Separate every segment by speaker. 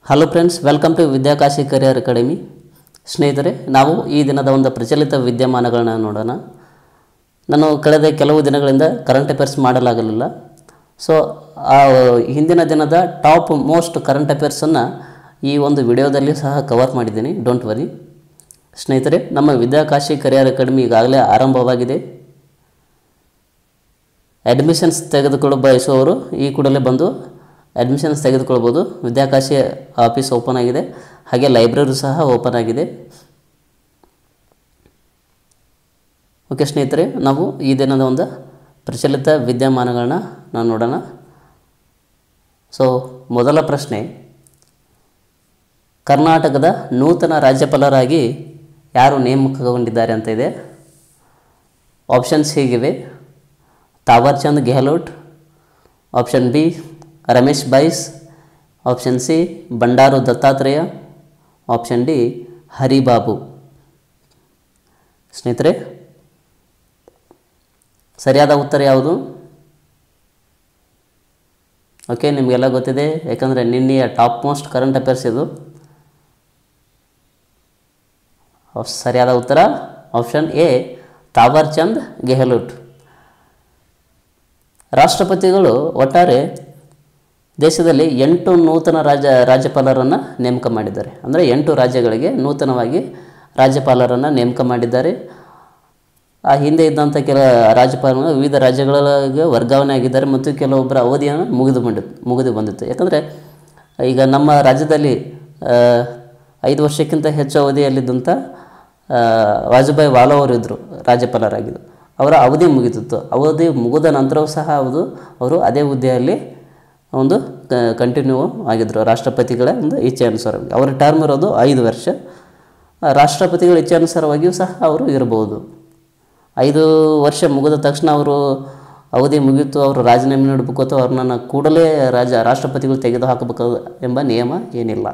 Speaker 1: hello friends welcome to Vidyakashi career academy ಸ್ನೇಹಿತರೆ ನಾವು ಈ ದಿನದ ಒಂದು ಪ್ರಚಲಿತ ವಿದ್ಯಮಾನಗಳನ್ನ ನೋಡೋಣ ನಾನು ಕಳೆದ ಕೆಲವು ದಿನಗಳಿಂದ ಕರೆಂಟ್ ಅಫೇರ್ಸ್ ಮಾಡಲಾಗಲಿಲ್ಲ ಸೊ ಆ ಹಿಂದಿನ ದಿನದ ಟಾಪ್ ಮೋಸ್ಟ್ ಕರೆಂಟ್ ಅಫೇರ್ಸನ್ನು ಈ ಒಂದು ವಿಡಿಯೋದಲ್ಲಿ ಸಹ ಕವರ್ ಮಾಡಿದ್ದೀನಿ ಡೋಂಟ್ ವರಿ ಸ್ನೇಹಿತರೆ ನಮ್ಮ ವಿದ್ಯಾಕಾಶಿ ಕರಿಯರ್ ಅಕಾಡೆಮಿ ಈಗಾಗಲೇ ಆರಂಭವಾಗಿದೆ ಅಡ್ಮಿಷನ್ಸ್ ತೆಗೆದುಕೊಳ್ಳ ಬಯಸುವವರು ಈ ಕೂಡಲೇ ಬಂದು ಅಡ್ಮಿಷನ್ಸ್ ತೆಗೆದುಕೊಳ್ಬೋದು ವಿದ್ಯಾಕಾಶಿ ಆಫೀಸ್ ಓಪನ್ ಆಗಿದೆ ಹಾಗೆ ಲೈಬ್ರರಿ ಸಹ ಓಪನ್ ಆಗಿದೆ ಓಕೆ ಸ್ನೇಹಿತರೆ ನಾವು ಈ ದಿನದ ಒಂದು ಪ್ರಚಲಿತ ವಿದ್ಯಮಾನಗಳನ್ನ ನಾವು ನೋಡೋಣ ಸೊ ಮೊದಲ ಪ್ರಶ್ನೆ ಕರ್ನಾಟಕದ ನೂತನ ರಾಜ್ಯಪಾಲರಾಗಿ ಯಾರು ನೇಮಕಗೊಂಡಿದ್ದಾರೆ ಅಂತ ಇದೆ ಆಪ್ಷನ್ಸ್ ಹೀಗಿವೆ Thaawarchand Gehlot option B Ramesh Bais option C Bandaru Dattatreya option D Haribabu ಸ್ನೇಹಿತರೆ ಸರಿಯಾದ ಉತ್ತರ ಯಾವುದು ಓಕೆ ನಿಮಗೆಲ್ಲ ಗೊತ್ತಿದೆ ಯಾಕಂದರೆ ನಿನ್ನೆಯ ಟಾಪ್ ಮೋಸ್ಟ್ ಕರೆಂಟ್ ಅಫೇರ್ಸ್ ಇದು ಸರಿಯಾದ ಉತ್ತರ ಆಪ್ಷನ್ ಎ ತಾವರ್ಚಂದ್ ಗೆಹ್ಲೋಟ್ ರಾಷ್ಟ್ರಪತಿಗಳು ಒಟ್ಟಾರೆ ದೇಶದಲ್ಲಿ ಎಂಟು ನೂತನ ರಾಜ್ಯ ರಾಜ್ಯಪಾಲರನ್ನು ನೇಮಕ ಮಾಡಿದ್ದಾರೆ ಅಂದರೆ ಎಂಟು ರಾಜ್ಯಗಳಿಗೆ ನೂತನವಾಗಿ ರಾಜ್ಯಪಾಲರನ್ನು ನೇಮಕ ಮಾಡಿದ್ದಾರೆ ಆ ಹಿಂದೆ ಇದ್ದಂಥ ಕೆಲ ರಾಜ್ಯಪಾಲರು ವಿವಿಧ ರಾಜ್ಯಗಳಿಗೆ ವರ್ಗಾವಣೆ ಆಗಿದ್ದಾರೆ ಮತ್ತು ಕೆಲವೊಬ್ಬರ ಅವಧಿಯನ್ನು ಮುಗಿದು ಬಂದಿತ್ತು ಮುಗಿದು ಬಂದಿತ್ತು ಯಾಕಂದರೆ ಈಗ ನಮ್ಮ ರಾಜ್ಯದಲ್ಲಿ ಆ, ಐದು ವರ್ಷಕ್ಕಿಂತ ಹೆಚ್ಚು ಅವಧಿಯಲ್ಲಿದ್ದಂಥ ಆ, ವಾಜಪೇಯಿ ವಾಲಾ ಅವರು ಇದ್ದರು ರಾಜ್ಯಪಾಲರಾಗಿದ್ದು ಅವರ ಅವಧಿ ಮುಗಿತಿತ್ತು ಅವಧಿ ಮುಗಿದ ನಂತರವೂ ಸಹ ಅವರು ಅವರು ಅದೇ ಹುದ್ದೆಯಲ್ಲಿ ಒಂದು ಕಂಟಿನ್ಯೂ ಆಗಿದ್ದರು ರಾಷ್ಟ್ರಪತಿಗಳ ಒಂದು ಇಚ್ಛೆ ಅನುಸಾರವಾಗಿ ಅವರ ಟರ್ಮ್ ಇರೋದು ಐದು ವರ್ಷ ಆ, ರಾಷ್ಟ್ರಪತಿಗಳ ಇಚ್ಛೆ ಅನುಸಾರವಾಗಿಯೂ ಸಹ ಅವರು ಇರಬಹುದು ಐದು ವರ್ಷ ಮುಗಿದ ತಕ್ಷಣ ಅವರು ಅವಧಿ ಮುಗೀತು ಅವರು ರಾಜೀನಾಮೆ ನೀಡಬೇಕು ಅಥವಾ ಅವ್ರನ್ನ ಕೂಡಲೇ ರಾಜ ರಾಷ್ಟ್ರಪತಿಗಳು ತೆಗೆದು ಹಾಕಬೇಕು ಎಂಬ ನಿಯಮ ಏನಿಲ್ಲ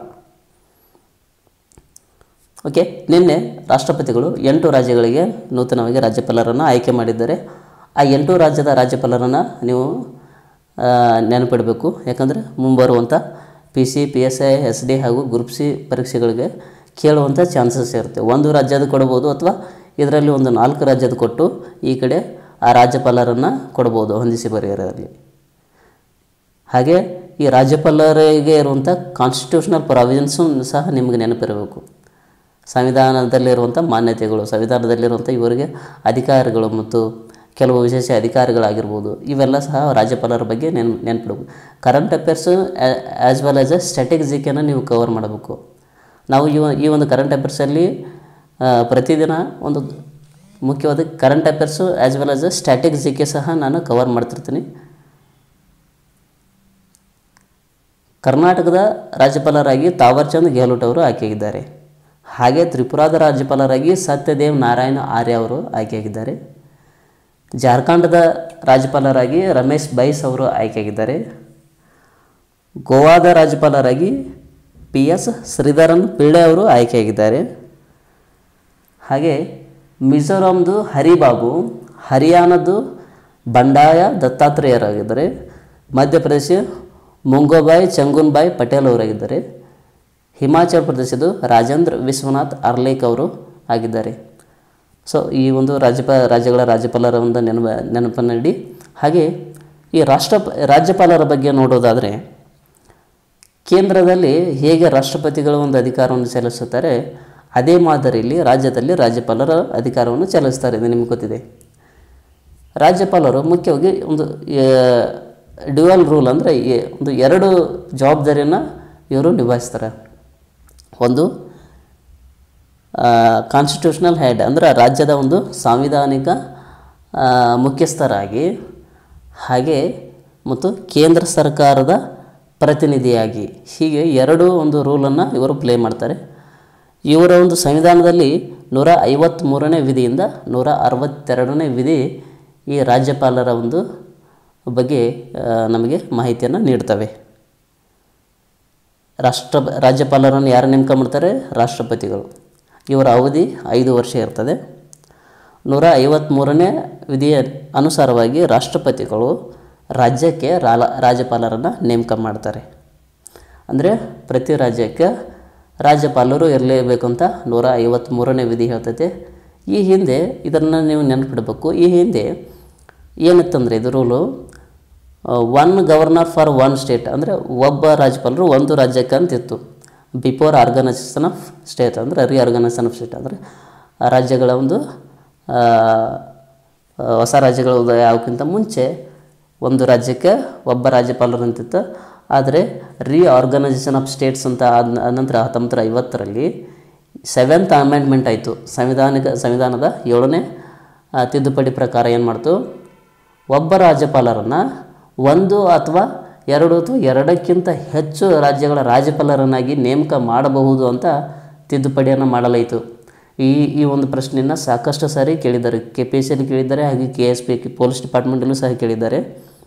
Speaker 1: ಓಕೆ ನಿನ್ನೆ ರಾಷ್ಟ್ರಪತಿಗಳು ಎಂಟು ರಾಜ್ಯಗಳಿಗೆ ನೂತನವಾಗಿ ರಾಜ್ಯಪಾಲರನ್ನು ಆಯ್ಕೆ ಮಾಡಿದ್ದಾರೆ ಆ ಎಂಟು ರಾಜ್ಯದ ರಾಜ್ಯಪಾಲರನ್ನು ನೀವು ಆ, ನೆನಪಿಡಬೇಕು ಯಾಕಂದರೆ ಮುಂಬರುವಂಥ P C P S I S D ಹಾಗೂ ಗ್ರೂಪ್ ಸಿ ಪರೀಕ್ಷೆಗಳಿಗೆ ಕೇಳುವಂಥ ಚಾನ್ಸಸ್ ಇರುತ್ತೆ ಒಂದು ರಾಜ್ಯದ ಕೊಡ್ಬೋದು ಅಥವಾ ಇದರಲ್ಲಿ ಒಂದು ನಾಲ್ಕು ರಾಜ್ಯದ ಕೊಟ್ಟು ಈ ಕಡೆ ಆ ರಾಜ್ಯಪಾಲರನ್ನು ಕೊಡ್ಬೋದು ಹೊಂದಿಸಿ ಬರೆಯೋರಲ್ಲಿ ಹಾಗೆ ಈ ರಾಜ್ಯಪಾಲರಿಗೆ ಇರುವಂಥ ಕಾನ್ಸ್ಟಿಟ್ಯೂಷನಲ್ ಪ್ರಾವಿಷನ್ಸು ಸಹ ನಿಮಗೆ ನೆನಪಿರಬೇಕು ಸಂವಿಧಾನದಲ್ಲಿರುವಂಥ ಮಾನ್ಯತೆಗಳು ಸಂವಿಧಾನದಲ್ಲಿರುವಂಥ ಇವರಿಗೆ ಅಧಿಕಾರಗಳು ಮತ್ತು ಕೆಲವು ವಿಶೇಷ ಅಧಿಕಾರಿಗಳಾಗಿರ್ಬೋದು ಇವೆಲ್ಲ ಸಹ ರಾಜ್ಯಪಾಲರ ಬಗ್ಗೆ ನೆನ್ ನೆನಪಿಡಬೇಕು current affairs as well as a static ಜಿಕೆನ ನೀವು ಕವರ್ ಮಾಡಬೇಕು ನಾವು ಈ ಒ- ಈ ಒಂದು ಕರೆಂಟ್ ಅಫೇರ್ಸಲ್ಲಿ ಆ, ಪ್ರತಿದಿನ ಒಂದು ಮುಖ್ಯವಾದ current affairs as well as a static GK ಸಹ ನಾನು ಕವರ್ ಮಾಡ್ತಿರ್ತೀನಿ ಕರ್ನಾಟಕದ ರಾಜ್ಯಪಾಲರಾಗಿ ತಾವರ್ಚಂದ್ ಗೆಹ್ಲೋಟ್ ಅವರು ಆಯ್ಕೆಯಾಗಿದ್ದಾರೆ ಹಾಗೆ ತ್ರಿಪುರಾದ ರಾಜ್ಯಪಾಲರಾಗಿ ಸತ್ಯದೇವ್ ನಾರಾಯಣ ಆರ್ಯ ಅವರು ಆಯ್ಕೆಯಾಗಿದ್ದಾರೆ ಜಾರ್ಖಂಡದ ರಾಜ್ಯಪಾಲರಾಗಿ ರಮೇಶ್ ಬೈಸ್ ಅವರು ಆಯ್ಕೆಯಾಗಿದ್ದಾರೆ ಗೋವಾದ ರಾಜ್ಯಪಾಲರಾಗಿ ಪಿ ಎಸ್ ಶ್ರೀಧರನ್ ಪಿಳ್ಳೆ ಅವರು ಆಯ್ಕೆಯಾಗಿದ್ದಾರೆ ಹಾಗೆ ಮಿಜೋರಾಮ್ದು ಹರಿಬಾಬು ಹರಿಯಾಣದ್ದು ಬಂಡಾಯ ದತ್ತಾತ್ರೇಯರಾಗಿದ್ದಾರೆ ಮಧ್ಯಪ್ರದೇಶ ಮುಂಗೋಬಾಯ್ ಚಂಗುನ್ಬಾಯ್ ಪಟೇಲ್ ಅವರಾಗಿದ್ದಾರೆ ಹಿಮಾಚಲ ಪ್ರದೇಶದ ರಾಜೇಂದ್ರ ವಿಶ್ವನಾಥ್ ಅರ್ಲೇಕ್ ಅವರು ಆಗಿದ್ದಾರೆ ಸೊ ಈ ಒಂದು ರಾಜ್ಯಪ ರಾಜ್ಯಗಳ ರಾಜ್ಯಪಾಲರ ಒಂದು ನೆನಪ ನೆನಪನ್ನು ನೀಡಿ ಹಾಗೆ ಈ ರಾಷ್ಟ್ರ ರಾಜ್ಯಪಾಲರ ಬಗ್ಗೆ ನೋಡೋದಾದರೆ ಕೇಂದ್ರದಲ್ಲಿ ಹೇಗೆ ರಾಷ್ಟ್ರಪತಿಗಳು ಒಂದು ಅಧಿಕಾರವನ್ನು ಚಲಾಯಿಸುತ್ತಾರೆ ಅದೇ ಮಾದರಿಯಲ್ಲಿ ರಾಜ್ಯದಲ್ಲಿ ರಾಜ್ಯಪಾಲರ ಅಧಿಕಾರವನ್ನು ಚಲಾಯಿಸ್ತಾರೆ ಇದು ನಿಮಗೆ ಗೊತ್ತಿದೆ ರಾಜ್ಯಪಾಲರು ಮುಖ್ಯವಾಗಿ ಒಂದು ಡ್ಯುವಲ್ ರೂಲ್ ಅಂದರೆ ಒಂದು ಎರಡು ಜವಾಬ್ದಾರಿಯನ್ನು ಇವರು ನಿಭಾಯಿಸ್ತಾರೆ ಒಂದು ಕಾನ್ಸ್ಟಿಟ್ಯೂಷನಲ್ ಹೆಡ್ ಅಂದರೆ ರಾಜ್ಯದ ಒಂದು ಸಾಂವಿಧಾನಿಕ ಆ, ಮುಖ್ಯಸ್ಥರಾಗಿ ಹಾಗೆ ಮತ್ತು ಕೇಂದ್ರ ಸರ್ಕಾರದ ಪ್ರತಿನಿಧಿಯಾಗಿ ಹೀಗೆ ಎರಡು ಒಂದು ರೂಲನ್ನು ಇವರು ಪ್ಲೇ ಮಾಡ್ತಾರೆ ಇವರ ಒಂದು ಸಂವಿಧಾನದಲ್ಲಿ ನೂರ ಐವತ್ತ್ಮೂರನೇ ವಿಧಿಯಿಂದ ನೂರ ಅರವತ್ತೆರಡನೇ ವಿಧಿ ಈ ರಾಜ್ಯಪಾಲರ ಒಂದು ಬಗ್ಗೆ ಆ, ನಮಗೆ ಮಾಹಿತಿಯನ್ನು ನೀಡ್ತವೆ ರಾಷ್ಟ್ರ ರಾಜ್ಯಪಾಲರನ್ನು ಯಾರು ನೇಮಕ ಮಾಡ್ತಾರೆ ರಾಷ್ಟ್ರಪತಿಗಳು ಇವರ ಅವಧಿ ಐದು ವರ್ಷ ಇರ್ತದೆ ನೂರ ಐವತ್ತ್ಮೂರನೇ ವಿಧಿಯ ಅನುಸಾರವಾಗಿ ರಾಷ್ಟ್ರಪತಿಗಳು ರಾಜ್ಯಕ್ಕೆ ರಾಲ ರಾಜ್ಯಪಾಲರನ್ನು ನೇಮಕ ಮಾಡ್ತಾರೆ ಅಂದರೆ ಪ್ರತಿ ರಾಜ್ಯಕ್ಕೆ ರಾಜ್ಯಪಾಲರು ಇರಲೇಬೇಕು ಅಂತ ನೂರ ಐವತ್ತ್ಮೂರನೇ ವಿಧಿ ಹೇಳ್ತೈತೆ ಈ ಹಿಂದೆ ಇದನ್ನು ನೀವು ನೆನಪಿಡಬೇಕು ಈ ಹಿಂದೆ ಏನಿತ್ತಂದರೆ ಇದು rule one governor for one state ಅಂದರೆ ಒಬ್ಬ ರಾಜ್ಯಪಾಲರು ಒಂದು ರಾಜ್ಯಕ್ಕೆ ಅಂತಿತ್ತು ಬಿಫೋರ್ ಆರ್ಗನೈಸೇಷನ್ ಆಫ್ ಸ್ಟೇಟ್ ಅಂದರೆ ರಿಆರ್ಗನೈಸೇಷನ್ ಆಫ್ ಸ್ಟೇಟ್ ಅಂದರೆ ಆ ರಾಜ್ಯಗಳ ಒಂದು ಆ, ಆ, ಹೊಸ ರಾಜ್ಯಗಳ ಉದಯ ಆಗೋಕ್ಕಿಂತ ಮುಂಚೆ ಒಂದು ರಾಜ್ಯಕ್ಕೆ ಒಬ್ಬ ರಾಜ್ಯಪಾಲರು ಅಂತಿತ್ತು ಆದರೆ ರಿಆರ್ಗನೈಸೇಷನ್ ಆಫ್ ಸ್ಟೇಟ್ಸ್ ಅಂತ ಆದ ಆದ ನಂತರ ಹತ್ತೊಂಬತ್ತರ ಐವತ್ತರಲ್ಲಿ ಸೆವೆಂತ್ ಅಮೆಂಡ್ಮೆಂಟ್ ಆಯಿತು ಸಂವಿಧಾನಿಕ ಸಂವಿಧಾನದ ಏಳನೇ ಆ, ತಿದ್ದುಪಡಿ ಪ್ರಕಾರ ಏನು ಮಾಡ್ತು ಒಬ್ಬ ರಾಜ್ಯಪಾಲರನ್ನು ಒಂದು ಅಥವಾ ಎರಡು ಅಥವಾ ಎರಡಕ್ಕಿಂತ ಹೆಚ್ಚು ರಾಜ್ಯಗಳ ರಾಜ್ಯಪಾಲರನ್ನಾಗಿ ನೇಮಕ ಮಾಡಬಹುದು ಅಂತ ತಿದ್ದುಪಡಿಯನ್ನು ಮಾಡಲಾಯಿತು ಈ ಈ ಒಂದು ಪ್ರಶ್ನೆಯನ್ನು ಸಾಕಷ್ಟು ಸಾರಿ ಕೇಳಿದ್ದಾರೆ ಕೆ ಪಿ ಎಸ್ ಸಿಯಲ್ಲಿ ಕೇಳಿದ್ದಾರೆ ಹಾಗೆ ಕೆ ಎಸ್ ಪಿ ಪೊಲೀಸ್ ಡಿಪಾರ್ಟ್ಮೆಂಟಲ್ಲೂ ಸಹ ಕೇಳಿದ್ದಾರೆ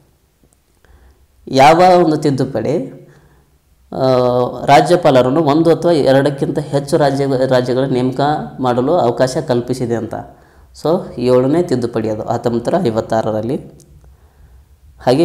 Speaker 1: ಯಾವ ಒಂದು ತಿದ್ದುಪಡಿ ಆ, ರಾಜ್ಯಪಾಲರನ್ನು ಒಂದು ಅಥವಾ ಎರಡಕ್ಕಿಂತ ಹೆಚ್ಚು ರಾಜ್ಯ ರಾಜ್ಯಗಳ ನೇಮಕ ಮಾಡಲು ಅವಕಾಶ ಕಲ್ಪಿಸಿದೆ ಅಂತ ಸೊ ಏಳನೇ ತಿದ್ದುಪಡಿ ಅದು ಹತ್ತೊಂಬತ್ತರ ಐವತ್ತಾರರಲ್ಲಿ ಹಾಗೆ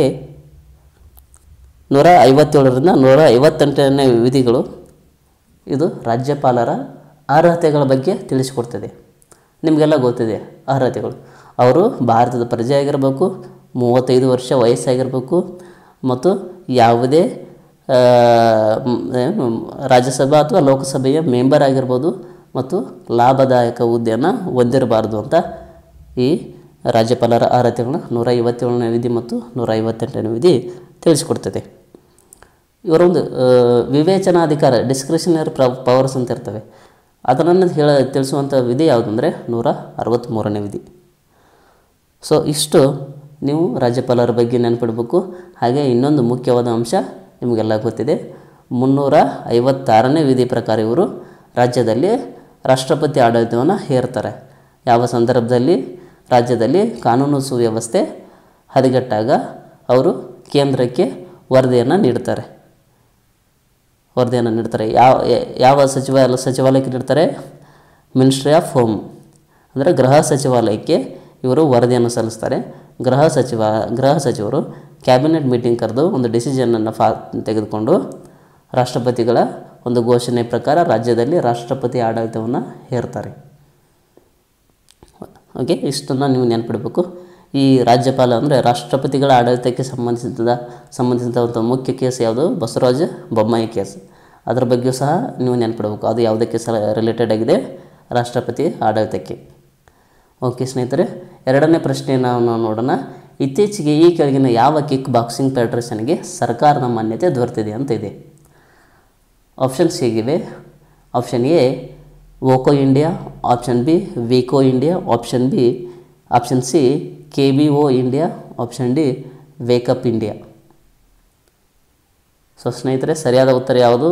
Speaker 1: ನೂರ ಐವತ್ತೇಳರಿಂದ ನೂರ ಐವತ್ತೆಂಟನೇ ವಿಧಿಗಳು ಇದು ರಾಜ್ಯಪಾಲರ ಅರ್ಹತೆಗಳ ಬಗ್ಗೆ ತಿಳಿಸಿಕೊಡ್ತದೆ ನಿಮಗೆಲ್ಲ ಗೊತ್ತಿದೆ ಅರ್ಹತೆಗಳು ಅವರು ಭಾರತದ ಪ್ರಜೆ ಆಗಿರಬೇಕು ಮೂವತ್ತೈದು ವರ್ಷ ವಯಸ್ಸಾಗಿರಬೇಕು ಮತ್ತು ಯಾವುದೇ ಆ, ಮ್, ಏನು, ರಾಜ್ಯಸಭಾ ಅಥವಾ ಲೋಕಸಭೆಯ ಮೆಂಬರ್ ಆಗಿರ್ಬೋದು ಮತ್ತು ಲಾಭದಾಯಕ ಹುದ್ದೆಯನ್ನು ಹೊಂದಿರಬಾರ್ದು ಅಂತ ಈ ರಾಜ್ಯಪಾಲರ ಅರ್ಹತೆಗಳನ್ನ ನೂರ ಐವತ್ತೇಳನೇ ವಿಧಿ ಮತ್ತು ನೂರ ಐವತ್ತೆಂಟನೇ ವಿಧಿ ತಿಳಿಸಿಕೊಡ್ತದೆ ಇವರೊಂದು ಆ, ವಿವೇಚನಾಧಿಕಾರ ಡಿಸ್ಕ್ರಿಷನರಿ ಪವರ್ಸ್ ಅಂತ ಇರ್ತವೆ ಅದನ್ನು ಹೇಳ ತಿಳಿಸುವಂಥ ವಿಧಿ ಯಾವುದಂದರೆ ನೂರ ಅರವತ್ತ್ಮೂರನೇ ವಿಧಿ ಸೊ ಇಷ್ಟು ನೀವು ರಾಜ್ಯಪಾಲರ ಬಗ್ಗೆ ನೆನಪಿಡಬೇಕು ಹಾಗೆ ಇನ್ನೊಂದು ಮುಖ್ಯವಾದ ಅಂಶ ನಿಮಗೆಲ್ಲ ಗೊತ್ತಿದೆ ಮುನ್ನೂರ ಐವತ್ತಾರನೇ ವಿಧಿ ಪ್ರಕಾರ ಇವರು ರಾಜ್ಯದಲ್ಲಿ ರಾಷ್ಟ್ರಪತಿ ಆಡಳಿತವನ್ನು ಹೇರ್ತಾರೆ ಯಾವ ಸಂದರ್ಭದಲ್ಲಿ ರಾಜ್ಯದಲ್ಲಿ ಕಾನೂನು ಸುವ್ಯವಸ್ಥೆ ಹದಗೆಟ್ಟಾಗ ಅವರು ಕೇಂದ್ರಕ್ಕೆ ವರದಿಯನ್ನು ನೀಡ್ತಾರೆ ವರದಿಯನ್ನು ನೀಡ್ತಾರೆ ಯಾವ ಯಾವ ಸಚಿವಾಲಯ ಸಚಿವಾಲಯಕ್ಕೆ ನೀಡ್ತಾರೆ ಮಿನಿಸ್ಟ್ರಿ ಆಫ್ ಹೋಮ್ ಅಂದರೆ ಗೃಹ ಸಚಿವಾಲಯಕ್ಕೆ ಇವರು ವರದಿಯನ್ನು ಸಲ್ಲಿಸ್ತಾರೆ ಗೃಹ ಸಚಿವ ಗೃಹ ಸಚಿವರು ಕ್ಯಾಬಿನೆಟ್ ಮೀಟಿಂಗ್ ಕರೆದು ಒಂದು ಡಿಸಿಷನನ್ನು ಫಾ ತೆಗೆದುಕೊಂಡು ರಾಷ್ಟ್ರಪತಿಗಳ ಒಂದು ಘೋಷಣೆ ಪ್ರಕಾರ ರಾಜ್ಯದಲ್ಲಿ ರಾಷ್ಟ್ರಪತಿ ಆಡಳಿತವನ್ನು ಹೇರ್ತಾರೆ ಓಕೆ ಇಷ್ಟನ್ನು ನೀವು ನೆನ್ಪಿಡಬೇಕು ಈ ರಾಜ್ಯಪಾಲ ಅಂದರೆ ರಾಷ್ಟ್ರಪತಿಗಳ ಆಡಳಿತಕ್ಕೆ ಸಂಬಂಧಿಸಿದ ಸಂಬಂಧಿಸಿದಂಥ ಮುಖ್ಯ ಕೇಸ್ ಯಾವುದು ಬಸವರಾಜ ಬೊಮ್ಮಾಯಿ ಕೇಸ್ ಅದರ ಬಗ್ಗೆಯೂ ಸಹ ನೀವು ನೆನ್ಪಿಡಬೇಕು ಅದು ಯಾವುದಕ್ಕೆ ಸಹ ರಿಲೇಟೆಡ್ ಆಗಿದೆ ರಾಷ್ಟ್ರಪತಿ ಆಡಳಿತಕ್ಕೆ ಓಕೆ ಸ್ನೇಹಿತರೆ ಎರಡನೇ ಪ್ರಶ್ನೆಯನ್ನು ನಾವು ನೋಡೋಣ ಇತ್ತೀಚೆಗೆ ಈ ಕೆಳಗಿನ ಯಾವ ಕಿಕ್ ಬಾಕ್ಸಿಂಗ್ ಫೆಡರೇಷನ್ಗೆ ಸರ್ಕಾರದ ಮಾನ್ಯತೆ ದೊರೆತಿದೆ ಅಂತ ಇದೆ ಆಪ್ಷನ್ಸ್ ಹೇಗಿವೆ ಆಪ್ಷನ್ ಎ ವೋಕೋ India option B Vico India option B option C K B O India option D wake up India so ಸ್ನೇಹಿತರೆ ಸರಿಯಾದ ಉತ್ತರ ಯಾವುದು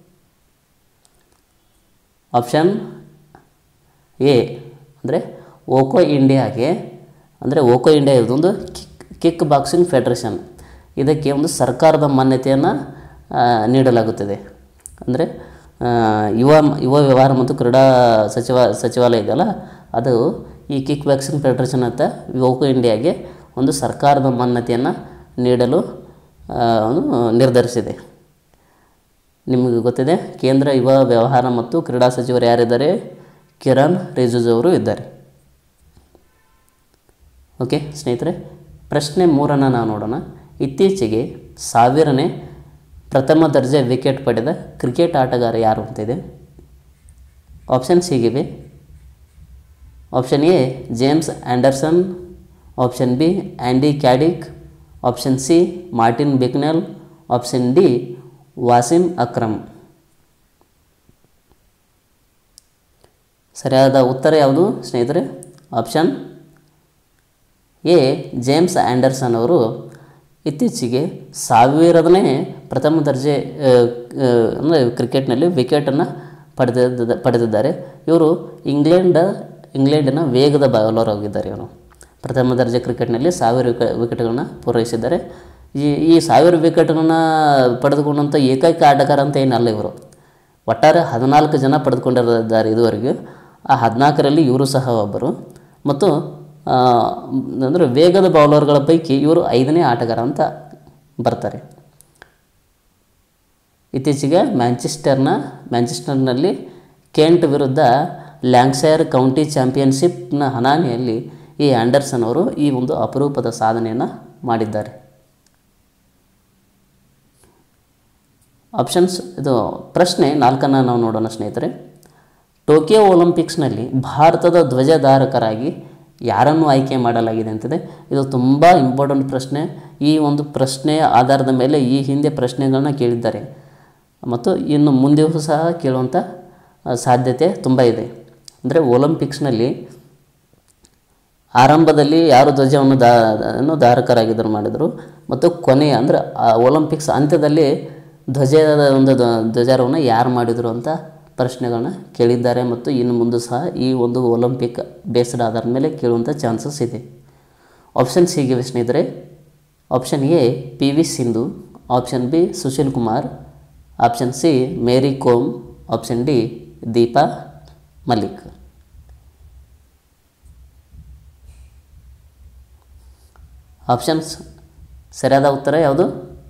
Speaker 1: ಆಪ್ಷನ್ ಎ ಅಂದರೆ ಓಕೋ ಇಂಡಿಯಾಗೆ ಅಂದರೆ ಓಕೋ ಇಂಡಿಯಾ ಇದೊಂದು ಕಿಕ್ ಕಿಕ್ ಬಾಕ್ಸಿಂಗ್ ಫೆಡರೇಷನ್ ಇದಕ್ಕೆ ಒಂದು ಸರ್ಕಾರದ ಮಾನ್ಯತೆಯನ್ನು ನೀಡಲಾಗುತ್ತದೆ ಅಂದರೆ ಆ, ಯುವ ಯುವ ವ್ಯವಹಾರ ಮತ್ತು ಕ್ರೀಡಾ ಸಚಿವ ಸಚಿವಾಲಯ ಇದೆಯಲ್ಲ ಅದು ಈ ಕಿಕ್ ಬಾಕ್ಸಿಂಗ್ ಫೆಡರೇಷನ್ ಅಂತ ಓಕೋ ಇಂಡಿಯಾಗೆ ಒಂದು ಸರ್ಕಾರದ ಮಾನ್ಯತೆಯನ್ನು ನೀಡಲು ಆ, ಒಂದು ನಿರ್ಧರಿಸಿದೆ ನಿಮಗೆ ಗೊತ್ತಿದೆ ಕೇಂದ್ರ ಯುವ ವ್ಯವಹಾರ ಮತ್ತು ಕ್ರೀಡಾ ಸಚಿವರು ಯಾರಿದ್ದಾರೆ ಕಿರಣ್ ರಿಜಿಜು ಅವರು ಇದ್ದಾರೆ ಓಕೆ ಸ್ನೇಹಿತರೆ ಪ್ರಶ್ನೆ ಮೂರನ್ನು ನಾವು ನೋಡೋಣ ಇತ್ತೀಚೆಗೆ ಸಾವಿರನೇ ಪ್ರಥಮ ದರ್ಜೆ ವಿಕೆಟ್ ಪಡೆದ ಕ್ರಿಕೆಟ್ ಆಟಗಾರ ಯಾರು ಅಂತಿದೆ ಆಪ್ಷನ್ಸ್ ಹೀಗಿವೆ option A James Anderson option B Andy Caddick option C Martin Bicknell option D Wasim Akram ಸರಿಯಾದ ಉತ್ತರ ಯಾವುದು ಸ್ನೇಹಿತರೆ ಆಪ್ಷನ್ ಎ ಜೇಮ್ಸ್ ಆ್ಯಂಡರ್ಸನ್ ಅವರು ಇತ್ತೀಚೆಗೆ ಸಾವಿರದನೇ ಪ್ರಥಮ ದರ್ಜೆ ಅಂದರೆ ಕ್ರಿಕೆಟ್ನಲ್ಲಿ ವಿಕೆಟನ್ನು ಪಡೆದಿದ್ದ ಪಡೆದಿದ್ದಾರೆ ಇವರು ಇಂಗ್ಲೆಂಡ್ ಇಂಗ್ಲೆಂಡಿನ ವೇಗದ ಬೌಲರ್ ಆಗಿದ್ದಾರೆ ಇವರು ಪ್ರಥಮ ದರ್ಜೆ ಕ್ರಿಕೆಟ್ನಲ್ಲಿ ಸಾವಿರ ವಿಕೆ ವಿಕೆಟ್ಗಳನ್ನ ಪೂರೈಸಿದ್ದಾರೆ ಈ ಈ ಸಾವಿರ ವಿಕೆಟ್ಗಳನ್ನ ಪಡೆದುಕೊಂಡಂಥ ಏಕೈಕ ಆಟಗಾರ ಅಂತ ಏನಲ್ಲ ಇವರು ಒಟ್ಟಾರೆ ಹದಿನಾಲ್ಕು ಜನ ಪಡೆದುಕೊಂಡಿದ್ದಾರೆ ಇದುವರೆಗೂ ಆ ಹದಿನಾಲ್ಕರಲ್ಲಿ ಇವರು ಸಹ ಒಬ್ಬರು ಮತ್ತು ಅಂದರೆ ವೇಗದ ಬೌಲರ್ಗಳ ಪೈಕಿ ಇವರು ಐದನೇ ಆಟಗಾರ ಅಂತ ಬರ್ತಾರೆ ಇತ್ತೀಚೆಗೆ ಮ್ಯಾಂಚೆಸ್ಟರ್ನ ಮ್ಯಾಂಚೆಸ್ಟರ್ನಲ್ಲಿ ಕೆಂಟ್ ವಿರುದ್ಧ ಲ್ಯಾಂಕ್ಸೈರ್ ಕೌಂಟಿ ಚಾಂಪಿಯನ್ಶಿಪ್ನ ಹನಾನಿಯಲ್ಲಿ ಈ ಆ್ಯಂಡರ್ಸನ್ ಅವರು ಈ ಒಂದು ಅಪರೂಪದ ಸಾಧನೆಯನ್ನು ಮಾಡಿದ್ದಾರೆ ಆಪ್ಷನ್ಸ್ ಇದು ಪ್ರಶ್ನೆ ನಾಲ್ಕನ್ನು ನಾವು ನೋಡೋಣ ಸ್ನೇಹಿತರೆ ಟೋಕಿಯೋ ಒಲಿಂಪಿಕ್ಸ್ನಲ್ಲಿ ಭಾರತದ ಧ್ವಜಧಾರಕರಾಗಿ ಯಾರನ್ನು ಆಯ್ಕೆ ಮಾಡಲಾಗಿದೆ ಅಂತಿದೆ ಇದು ತುಂಬ ಇಂಪಾರ್ಟೆಂಟ್ ಪ್ರಶ್ನೆ ಈ ಒಂದು ಪ್ರಶ್ನೆಯ ಆಧಾರದ ಮೇಲೆ ಈ ಹಿಂದೆ ಪ್ರಶ್ನೆಗಳನ್ನ ಕೇಳಿದ್ದಾರೆ ಮತ್ತು ಇನ್ನು ಮುಂದೆಯೂ ಸಹ ಕೇಳುವಂಥ ಆ, ಸಾಧ್ಯತೆ ತುಂಬ ಇದೆ ಅಂದರೆ ಒಲಿಂಪಿಕ್ಸ್ನಲ್ಲಿ ಆರಂಭದಲ್ಲಿ ಯಾರು ಧ್ವಜವನ್ನು ದಾ ಅನ್ನು ಧಾರಕರಾಗಿದ್ದರು ಮಾಡಿದರು ಮತ್ತು ಕೊನೆಯ ಅಂದರೆ ಆ ಒಲಿಂಪಿಕ್ಸ್ ಅಂತ್ಯದಲ್ಲಿ ಧ್ವಜದ ಒಂದು ಧ್ವ- ಧ್ವಜಾರೋಹಣ ಯಾರು ಮಾಡಿದರು ಅಂತ ಪ್ರಶ್ನೆಗಳನ್ನ ಕೇಳಿದ್ದಾರೆ ಮತ್ತು ಇನ್ನು ಮುಂದೆ ಸಹ ಈ ಒಂದು ಒಲಿಂಪಿಕ್ ಬೇಸ್ಡ್ ಆಧಾರದ ಮೇಲೆ ಕೇಳುವಂಥ ಚಾನ್ಸಸ್ ಇದೆ ಆಪ್ಷನ್ಸ್ ಹೀಗಿವೆ ಸ್ನೇಹಿತರೆ option A P V Sindhu option B Sushil Kumar option C Mary Kom option D Deepa Malik options ಸರಿಯಾದ ಉತ್ತರ ಯಾವುದು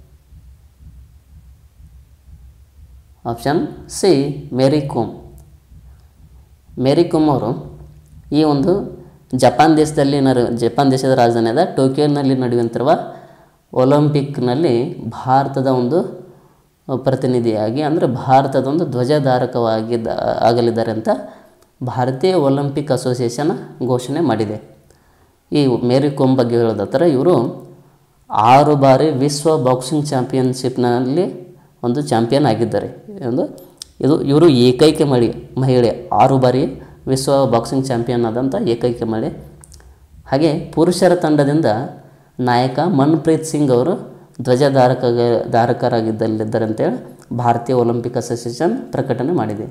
Speaker 1: ಆಪ್ಷನ್ ಸಿ ಮೇರಿ ಕೋಮ್ ಮೇರಿ ಕೋಮ್ ಅವರು ಈ ಒಂದು ಜಪಾನ್ ದೇಶದಲ್ಲಿ ನಡೆ ಜಪಾನ್ ದೇಶದ ರಾಜಧಾನಿಯಾದ ಟೋಕಿಯೋನಲ್ಲಿ ನಡೆಯುವಂತಿರುವ ಒಲಿಂಪಿಕ್ನಲ್ಲಿ ಭಾರತದ ಒಂದು ಪ್ರತಿನಿಧಿಯಾಗಿ ಅಂದರೆ ಭಾರತದ ಒಂದು ಧ್ವಜಧಾರಕವಾಗಿದ್ದ ಆಗಲಿದ್ದಾರೆ ಅಂತ ಭಾರತೀಯ ಒಲಿಂಪಿಕ್ ಅಸೋಸಿಯೇಷನ್ ಘೋಷಣೆ ಮಾಡಿದೆ ಈ ಮೇರಿ ಕೋಮ್ ಬಗ್ಗೆ ಹೇಳೋದಾದ್ರೆ ಇವರು ಆರು ಬಾರಿ ವಿಶ್ವ ಬಾಕ್ಸಿಂಗ್ ಚಾಂಪಿಯನ್ಶಿಪ್ನಲ್ಲಿ ಒಂದು ಚಾಂಪಿಯನ್ ಆಗಿದ್ದಾರೆ ಒಂದು ಇದು ಇವರು ಏಕೈಕ ಮಳಿ ಮಹಿಳೆ ಆರು ಬಾರಿ ವಿಶ್ವ ಬಾಕ್ಸಿಂಗ್ ಚಾಂಪಿಯನ್ ಆದಂಥ ಏಕೈಕ ಮಹಿಳೆ ಹಾಗೆ ಪುರುಷರ ತಂಡದಿಂದ ನಾಯಕ ಮನ್ಪ್ರೀತ್ ಸಿಂಗ್ ಅವರು ಧ್ವಜಧಾರಕ ಧಾರಕರಾಗಿದ್ದಲ್ಲಿದ್ದಾರೆ ಅಂತೇಳಿ ಭಾರತೀಯ ಒಲಿಂಪಿಕ್ ಅಸೋಸಿಯೇಷನ್ ಪ್ರಕಟಣೆ ಮಾಡಿದೆ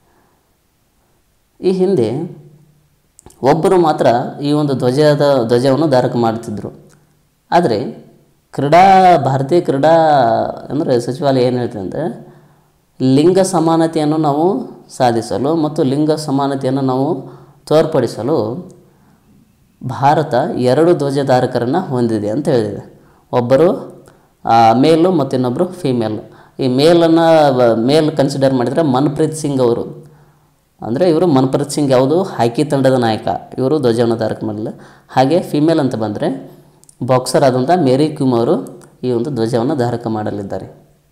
Speaker 1: ಈ ಹಿಂದೆ ಒಬ್ಬರು ಮಾತ್ರ ಈ ಒಂದು ಧ್ವಜದ ಧ್ವಜವನ್ನು ಧಾರಕ ಮಾಡ್ತಿದ್ದರು ಆದರೆ ಕ್ರೀಡಾ ಭಾರತೀಯ ಕ್ರೀಡಾ ಅಂದರೆ ಸಚಿವಾಲಯ ಏನು ಹೇಳ್ತದೆ ಅಂದರೆ ಲಿಂಗ ಸಮಾನತೆಯನ್ನು ನಾವು ಸಾಧಿಸಲು ಮತ್ತು ಲಿಂಗ ಸಮಾನತೆಯನ್ನು ನಾವು ತೋರ್ಪಡಿಸಲು ಭಾರತ ಎರಡು ಧ್ವಜಧಾರಕರನ್ನು ಹೊಂದಿದೆ ಅಂತ ಹೇಳಿದೆ ಒಬ್ಬರು ಮೇಲು ಮತ್ತು ಇನ್ನೊಬ್ಬರು ಫೀಮೇಲ್ ಈ ಮೇಲನ್ನು ಮೇಲ್ ಕನ್ಸಿಡರ್ ಮಾಡಿದರೆ ಮನ್ಪ್ರೀತ್ ಸಿಂಗ್ ಅವರು ಅಂದರೆ ಇವರು ಮನ್ಪ್ರೀತ್ ಸಿಂಗ್ ಯಾವುದು ಹಾಕಿ ತಂಡದ ನಾಯಕ ಇವರು ಧ್ವಜವನ್ನು ಧಾರಕ ಮಾಡಲಿಲ್ಲ ಹಾಗೆ ಫಿಮೇಲ್ ಅಂತ ಬಂದರೆ ಬಾಕ್ಸರ್ ಆದಂಥ ಮೇರಿ ಕ್ಯೂಮ್ ಅವರು ಈ ಒಂದು ಧ್ವಜವನ್ನು ಧಾರಕ ಮಾಡಲಿದ್ದಾರೆ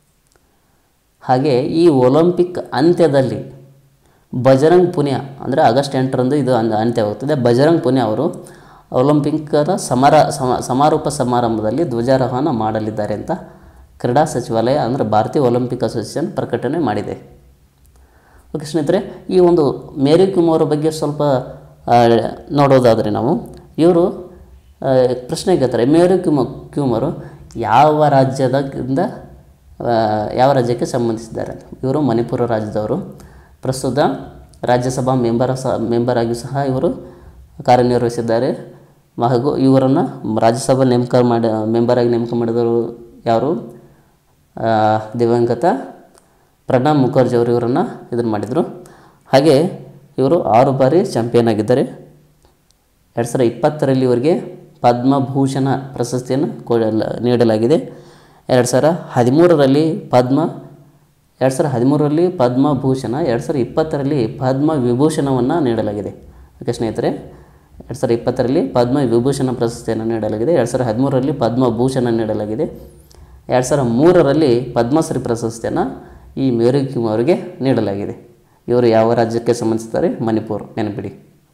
Speaker 1: ಹಾಗೆ ಈ ಒಲಿಂಪಿಕ್ ಅಂತ್ಯದಲ್ಲಿ ಬಜರಂಗ್ ಪುನಿಯಾ ಅಂದರೆ ಆಗಸ್ಟ್ ಎಂಟರಂದು ಇದು ಅಂದ್- ಅಂತ್ಯವಾಗುತ್ತದೆ ಬಜರಂಗ್ ಪುನಿಯಾ ಅವರು ಒಲಿಂಪಿಕ್ರ ಸಮರ ಸಮ ಸಮಾರೋಪ ಸಮಾರಂಭದಲ್ಲಿ ಧ್ವಜಾರೋಹಣ ಮಾಡಲಿದ್ದಾರೆ ಅಂತ ಕ್ರೀಡಾ ಸಚಿವಾಲಯ ಅಂದರೆ ಭಾರತೀಯ ಒಲಿಂಪಿಕ್ ಅಸೋಸಿಯೇಷನ್ ಪ್ರಕಟಣೆ ಮಾಡಿದೆ ಓಕೆ ಸ್ನೇಹಿತರೆ ಈ ಒಂದು ಮೇರಿ ಕ್ಯೂಮ್ ಅವರ ಬಗ್ಗೆ ಸ್ವಲ್ಪ ಆ, ನೋಡೋದಾದರೆ ನಾವು ಇವರು ಆ, ಪ್ರಶ್ನೆ ಕೇಳ್ತಾರೆ ಮೇರಿ ಕ್ಯೂಮ್ ಕ್ಯೂಮ್ ಅವರು ಯಾವ ರಾಜ್ಯದಿಂದ ಆ, ಯಾವ ರಾಜ್ಯಕ್ಕೆ ಸಂಬಂಧಿಸಿದ್ದಾರೆ ಅಂತ ಇವರು ಮಣಿಪುರ ರಾಜ್ಯದವರು ಪ್ರಸ್ತುತ ರಾಜ್ಯಸಭಾ ಮೆಂಬರ್ ಸಹ ಮೆಂಬರ್ ಆಗಿ ಸಹ ಇವರು ಕಾರ್ಯನಿರ್ವಹಿಸಿದ್ದಾರೆ ಹಾಗೂ ಇವರನ್ನು ರಾಜ್ಯಸಭಾ ನೇಮಕ ಮಾಡಿ ಮೆಂಬರಾಗಿ ನೇಮಕ ಮಾಡಿದವರು ಯಾರು ಆ, ದಿವಂಗತ ಪ್ರಣಬ್ ಮುಖರ್ಜಿ ಅವರು ಇವರನ್ನು ಇದನ್ನು ಮಾಡಿದರು ಹಾಗೆ ಇವರು ಆರು ಬಾರಿ ಚಾಂಪಿಯನ್ ಆಗಿದ್ದಾರೆ ಎರಡು ಸಾವಿರದ ಇಪ್ಪತ್ತರಲ್ಲಿ ಇವರಿಗೆ ಪದ್ಮಭೂಷಣ ಪ್ರಶಸ್ತಿಯನ್ನು ಕೊಡಲ ನೀಡಲಾಗಿದೆ ಎರಡು ಸಾವಿರ ಹದಿಮೂರರಲ್ಲಿ ಪದ್ಮ ಎರಡು ಸಾವಿರದ ಹದಿಮೂರರಲ್ಲಿ ಪದ್ಮಭೂಷಣ ಎರಡು ಸಾವಿರದ ಇಪ್ಪತ್ತರಲ್ಲಿ ಪದ್ಮ ವಿಭೂಷಣವನ್ನು ನೀಡಲಾಗಿದೆ ಓಕೆ ಸ್ನೇಹಿತರೆ ಎರಡು ಸಾವಿರದ ಇಪ್ಪತ್ತರಲ್ಲಿ ಪದ್ಮ ವಿಭೂಷಣ ಪ್ರಶಸ್ತಿಯನ್ನು ನೀಡಲಾಗಿದೆ ಎರಡು ಸಾವಿರದ ಹದಿಮೂರರಲ್ಲಿ ಪದ್ಮಭೂಷಣ ನೀಡಲಾಗಿದೆ ಎರಡು ಸಾವಿರದ ಮೂರರಲ್ಲಿ ಪದ್ಮಶ್ರೀ ಪ್ರಶಸ್ತಿಯನ್ನು ಈ ಮೇರಿ ಕ್ಯೂಮ್ ಅವರಿಗೆ ನೀಡಲಾಗಿದೆ ಇವರು ಯಾವ ರಾಜ್ಯಕ್ಕೆ ಸಂಬಂಧಿಸಿದ್ದಾರೆ ಮಣಿಪುರ್ ನೆನಪಿಡಿ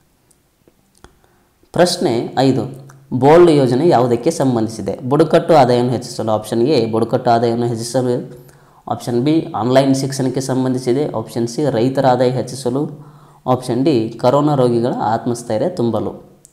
Speaker 1: ಪ್ರಶ್ನೆ ಐದು ಬೋಲ್ಡ್ ಯೋಜನೆ ಯಾವುದಕ್ಕೆ ಸಂಬಂಧಿಸಿದೆ ಬುಡಕಟ್ಟು ಆದಾಯವನ್ನು ಹೆಚ್ಚಿಸಲು ಆಪ್ಷನ್ ಎ ಬುಡಕಟ್ಟು ಆದಾಯವನ್ನು ಹೆಚ್ಚಿಸಲು ಆಪ್ಷನ್ ಬಿ ಆನ್ಲೈನ್ ಶಿಕ್ಷಣಕ್ಕೆ ಸಂಬಂಧಿಸಿದೆ ಆಪ್ಷನ್ ಸಿ ರೈತರ ಆದಾಯ ಹೆಚ್ಚಿಸಲು ಆಪ್ಷನ್ ಡಿ ಕರೋನಾ ರೋಗಿಗಳ ಆತ್ಮಸ್ಥೈರ್ಯ ತುಂಬಲು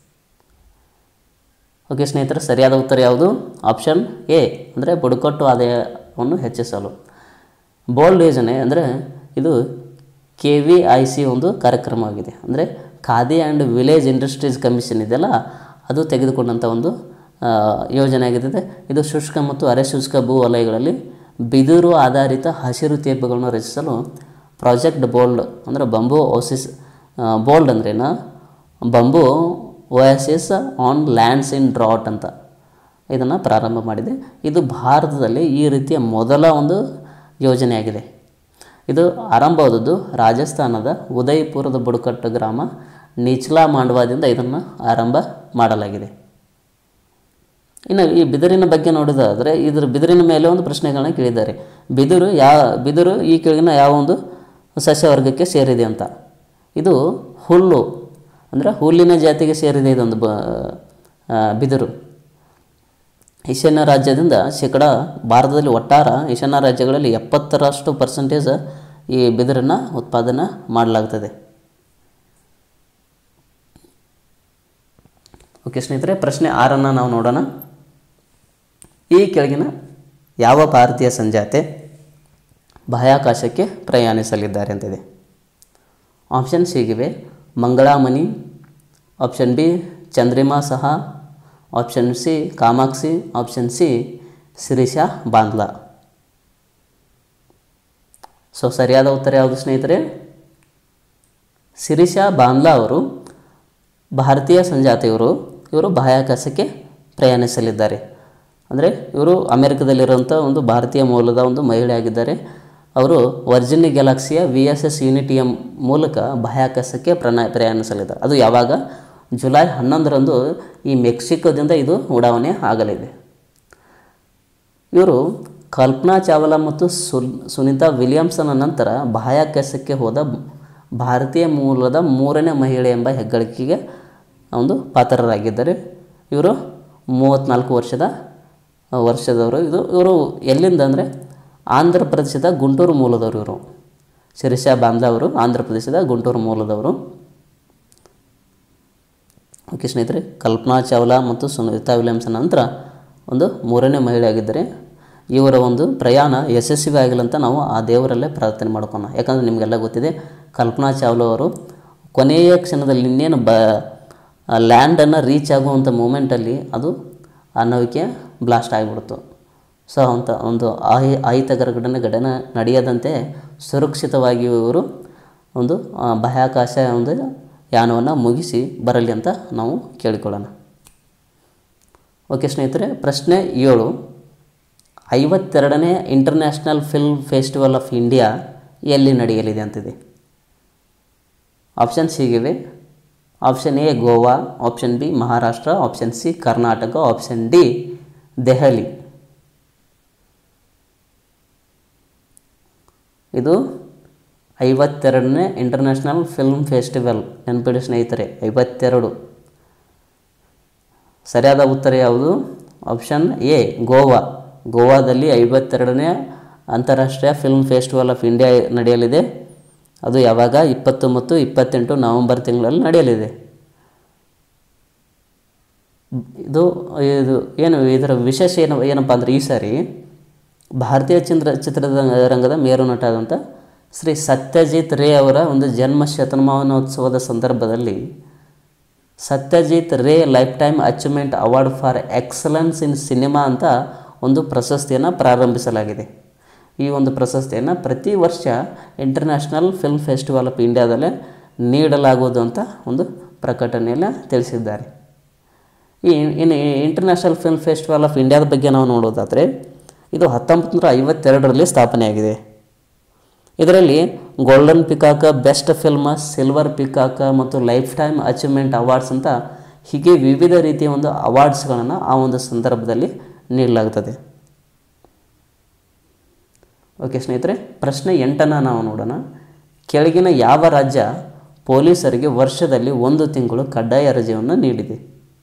Speaker 1: ಓಕೆ ಸ್ನೇಹಿತರೆ ಸರಿಯಾದ ಉತ್ತರ ಯಾವುದು ಆಪ್ಷನ್ ಎ ಅಂದರೆ ಬುಡಕಟ್ಟು ಆದಾಯವನ್ನು ಹೆಚ್ಚಿಸಲು ಬೋಲ್ಡ್ ಯೋಜನೆ ಅಂದರೆ ಇದು ಕೆ ವಿ ಐ ಸಿ ಒಂದು ಕಾರ್ಯಕ್ರಮವಾಗಿದೆ ಅಂದರೆ khadi and village industries commission ಇದೆಯಲ್ಲ ಅದು ತೆಗೆದುಕೊಂಡಂಥ ಒಂದು ಆ, ಯೋಜನೆ ಆಗಿದೆ ಇದು ಶುಷ್ಕ ಮತ್ತು ಅರೆ ಶುಷ್ಕ ಭೂ ವಲಯಗಳಲ್ಲಿ ಬಿದಿರು ಆಧಾರಿತ ಹಸಿರು ತೇಪುಗಳನ್ನು ರಚಿಸಲು ಪ್ರಾಜೆಕ್ಟ್ ಬೋಲ್ಡ್ ಅಂದರೆ ಬಂಬು ಓಸಿಸ್ ಬೋಲ್ಡ್ ಅಂದ್ರೇನು bamboo oasis on lands in drought ಅಂತ ಇದನ್ನು ಪ್ರಾರಂಭ ಮಾಡಿದೆ ಇದು ಭಾರತದಲ್ಲಿ ಈ ರೀತಿಯ ಮೊದಲ ಒಂದು ಯೋಜನೆಯಾಗಿದೆ ಇದು ಆರಂಭವಾದದ್ದು ರಾಜಸ್ಥಾನದ ಉದಯಪುರದ ಬುಡಕಟ್ಟು ಗ್ರಾಮ ನಿಚ್ಲಾ ಮಾಂಡವಾದಿಂದ ಇದನ್ನು ಆರಂಭ ಮಾಡಲಾಗಿದೆ ಇನ್ನು ಈ ಬಿದಿರಿನ ಬಗ್ಗೆ ನೋಡೋದಾದರೆ ಇದರ ಬಿದಿರಿನ ಮೇಲೆ ಒಂದು ಪ್ರಶ್ನೆಗಳನ್ನ ಕೇಳಿದ್ದಾರೆ ಬಿದಿರು ಯಾವ ಬಿದಿರು ಈ ಕೆಳಗಿನ ಯಾವ ಒಂದು ಸಸ್ಯವರ್ಗಕ್ಕೆ ಸೇರಿದೆ ಅಂತ ಇದು ಹುಲ್ಲು ಅಂದರೆ ಹುಲ್ಲಿನ ಜಾತಿಗೆ ಸೇರಿದೆ ಇದೊಂದು ಬ ಆ, ಬಿದಿರು ಈಶಾನ್ಯ ರಾಜ್ಯದಿಂದ ಶೇಕಡ ಭಾರತದಲ್ಲಿ ಒಟ್ಟಾರ ಈಶಾನ್ಯ ರಾಜ್ಯಗಳಲ್ಲಿ ಎಪ್ಪತ್ತರಷ್ಟು ಪರ್ಸೆಂಟೇಜ್ ಈ ಬಿದಿರನ್ನು ಉತ್ಪಾದನೆ ಮಾಡಲಾಗ್ತದೆ ಓಕೆ ಸ್ನೇಹಿತರೆ ಪ್ರಶ್ನೆ ಆರನ್ನು ನಾವು ನೋಡೋಣ ಈ ಕೆಳಗಿನ ಯಾವ ಭಾರತೀಯ ಸಂಜಾತೆ ಬಾಹ್ಯಾಕಾಶಕ್ಕೆ ಪ್ರಯಾಣಿಸಲಿದ್ದಾರೆ ಅಂತಿದೆ ಆಪ್ಷನ್ಸ್ ಹೀಗಿವೆ ಮಂಗಳಾಮಣಿ option B Chandrima Saha option C Kamakshi option C Shirisha Bandla so ಸರಿಯಾದ ಉತ್ತರ ಯಾವುದು ಸ್ನೇಹಿತರೆ ಶಿರೀಷಾ ಬಾಂದ್ಲಾ ಅವರು ಭಾರತೀಯ ಸಂಜಾತಿಯವರು ಇವರು ಬಾಹ್ಯಾಕಾಶಕ್ಕೆ ಪ್ರಯಾಣಿಸಲಿದ್ದಾರೆ ಅಂದರೆ ಇವರು ಅಮೆರಿಕದಲ್ಲಿರುವಂಥ ಒಂದು ಭಾರತೀಯ ಮೂಲದ ಒಂದು ಮಹಿಳೆ ಆಗಿದ್ದಾರೆ ಅವರು ವರ್ಜಿನಿ ಗ್ಯಾಲಕ್ಸಿಯ ವಿ ಎಸ್ ಎಸ್ ಯೂನಿಟಿಯ ಮೂಲಕ ಬಾಹ್ಯಾಕಾಶಕ್ಕೆ ಪ್ರಣ ಪ್ರಯಾಣಿಸಲಿದ್ದಾರೆ ಅದು ಯಾವಾಗ ಜುಲೈ ಹನ್ನೊಂದರಂದು ಈ ಮೆಕ್ಸಿಕೋದಿಂದ ಇದು ಉಡಾವಣೆ ಆಗಲಿದೆ ಇವರು ಕಲ್ಪನಾ ಚಾವ್ಲಾ ಮತ್ತು ಸುಲ್ ಸುನೀತಾ ವಿಲಿಯಮ್ಸನ ನಂತರ ಬಾಹ್ಯಾಕಾಶಕ್ಕೆ ಹೋದ ಭಾರತೀಯ ಮೂಲದ ಮೂರನೇ ಮಹಿಳೆ ಎಂಬ ಹೆಗ್ಗಳಿಕೆಗೆ ಒಂದು ಪಾತ್ರರಾಗಿದ್ದಾರೆ ಇವರು ಮೂವತ್ತ್ನಾಲ್ಕು ವರ್ಷದ ವರ್ಷದವರು ಇದು ಇವರು ಎಲ್ಲಿಂದ ಅಂದರೆ ಆಂಧ್ರ ಪ್ರದೇಶದ ಗುಂಟೂರು ಮೂಲದವರು ಇವರು ಶಿರೀಷಾ ಬಾಂದ್ಲಾ ಅವರು ಆಂಧ್ರ ಪ್ರದೇಶದ ಗುಂಟೂರು ಮೂಲದವರು ಓಕೆ ಸ್ನೇಹಿತರೆ ಕಲ್ಪನಾ ಚಾವ್ಲಾ ಮತ್ತು ಸುನೀತಾ ವಿಲಿಯಮ್ಸನ್ ನಂತರ ಒಂದು ಮೂರನೇ ಮಹಿಳೆ ಆಗಿದ್ದಾರೆ ಇವರ ಒಂದು ಪ್ರಯಾಣ ಯಶಸ್ವಿ ಆಗಿಲ್ಲ ಅಂತ ನಾವು ಆ ದೇವರಲ್ಲೇ ಪ್ರಾರ್ಥನೆ ಮಾಡ್ಕೋಣ ಯಾಕಂದರೆ ನಿಮಗೆಲ್ಲ ಗೊತ್ತಿದೆ ಕಲ್ಪನಾ ಚಾವ್ಲಾ ಅವರು ಕೊನೆಯ ಕ್ಷಣದಲ್ಲಿ ಇನ್ನೇನು ಬ ಲ್ಯಾಂಡನ್ನು ರೀಚ್ ಆಗುವಂಥ ಮೂಮೆಂಟಲ್ಲಿ ಅದು ಆ ನೌಕೆ ಬ್ಲಾಸ್ಟ್ ಆಗಿಬಿಡ್ತು ಸೊ ಅಂತ ಒಂದು ಆಹಿ ಅಹಿತಕರ ಘಟನೆ ಘಟನೆ ನಡೆಯದಂತೆ ಸುರಕ್ಷಿತವಾಗಿ ಇವರು ಒಂದು ಆ, ಬಾಹ್ಯಾಕಾಶ ಒಂದು ಯಾನವನ್ನು ಮುಗಿಸಿ ಬರಲಿ ಅಂತ ನಾವು ಕೇಳಿಕೊಳ್ಳೋಣ ಓಕೆ ಸ್ನೇಹಿತರೆ ಪ್ರಶ್ನೆ ಏಳು ಐವತ್ತೆರಡನೇ international film festival of India ಎಲ್ಲಿ ನಡೆಯಲಿದೆ ಅಂತಿದೆ ಆಪ್ಷನ್ಸ್ ಹೀಗಿವೆ option A Goa option B Maharashtra option C Karnataka option D Delhi ಇದು ಐವತ್ತೆರಡನೇ ಇಂಟರ್ನ್ಯಾಷನಲ್ ಫಿಲ್ಮ್ ಫೆಸ್ಟಿವಲ್ ನೆನಪಿಡಿ ಸ್ನೇಹಿತರೆ ಐವತ್ತೆರಡು ಸರಿಯಾದ ಉತ್ತರ ಯಾವುದು ಆಪ್ಷನ್ ಎ ಗೋವಾ ಗೋವಾದಲ್ಲಿ ಐವತ್ತೆರಡನೇ ಅಂತಾರಾಷ್ಟ್ರೀಯ ಫಿಲ್ಮ್ ಫೆಸ್ಟಿವಲ್ ಆಫ್ ಇಂಡಿಯಾ ನಡೆಯಲಿದೆ ಅದು ಯಾವಾಗ ಇಪ್ಪತ್ತು ಮತ್ತು ಇಪ್ಪತ್ತೆಂಟು ನವೆಂಬರ್ ತಿಂಗಳಲ್ಲಿ ನಡೆಯಲಿದೆ ಇದು ಇದು ಏನು ಇದರ ವಿಶೇಷ ಏನು ಏನಪ್ಪ ಅಂದರೆ ಈ ಸಾರಿ ಭಾರತೀಯ ಚಿತ್ರ ಚಿತ್ರದ ರಂಗದ ಮೇರು ನಟ ಆದಂಥ ಶ್ರೀ ಸತ್ಯಜಿತ್ ರೇ ಅವರ ಒಂದು ಜನ್ಮ ಶತಮಾನೋತ್ಸವದ ಸಂದರ್ಭದಲ್ಲಿ Satyajit Ray lifetime achievement award for excellence in cinema ಅಂತ ಒಂದು ಪ್ರಶಸ್ತಿಯನ್ನು ಪ್ರಾರಂಭಿಸಲಾಗಿದೆ ಈ ಒಂದು ಪ್ರಶಸ್ತಿಯನ್ನು ಪ್ರತಿ ವರ್ಷ ಇಂಟರ್ನ್ಯಾಷನಲ್ ಫಿಲ್ಮ್ ಫೆಸ್ಟಿವಲ್ ಆಫ್ ಇಂಡಿಯಾದಲ್ಲೇ ನೀಡಲಾಗುವುದು ಅಂತ ಒಂದು ಪ್ರಕಟಣೆಯಲ್ಲಿ ತಿಳಿಸಿದ್ದಾರೆ ಈ ಇನ್ನು ಇಂಟರ್ನ್ಯಾಷನಲ್ ಫಿಲ್ಮ್ ಫೆಸ್ಟಿವಲ್ ಆಫ್ ಇಂಡಿಯಾದ ಬಗ್ಗೆ ನಾವು ನೋಡೋದಾದರೆ ಇದು ಹತ್ತೊಂಬತ್ತು ನೂರ ಐವತ್ತೆರಡರಲ್ಲಿ ಸ್ಥಾಪನೆಯಾಗಿದೆ ಇದರಲ್ಲಿ golden peacock best film silver peacock ಮತ್ತು ಲೈಫ್ ಟೈಮ್ ಅಚೀವ್ಮೆಂಟ್ ಅವಾರ್ಡ್ಸ್ ಅಂತ ಹೀಗೆ ವಿವಿಧ ರೀತಿಯ ಒಂದು ಅವಾರ್ಡ್ಸ್ಗಳನ್ನು ಆ ಒಂದು ಸಂದರ್ಭದಲ್ಲಿ ನೀಡಲಾಗ್ತದೆ ಓಕೆ ಸ್ನೇಹಿತರೆ ಪ್ರಶ್ನೆ ಎಂಟನ್ನು ನಾವು ನೋಡೋಣ ಕೆಳಗಿನ ಯಾವ ರಾಜ್ಯ ಪೊಲೀಸರಿಗೆ ವರ್ಷದಲ್ಲಿ ಒಂದು ತಿಂಗಳು ಕಡ್ಡಾಯ ರಜೆಯನ್ನು ನೀಡಿದೆ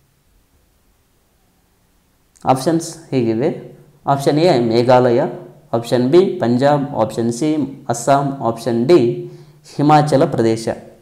Speaker 1: ಆಪ್ಷನ್ಸ್ ಹೀಗಿವೆ option A Meghalaya option B Punjab option C Assam option D Himachal Pradesh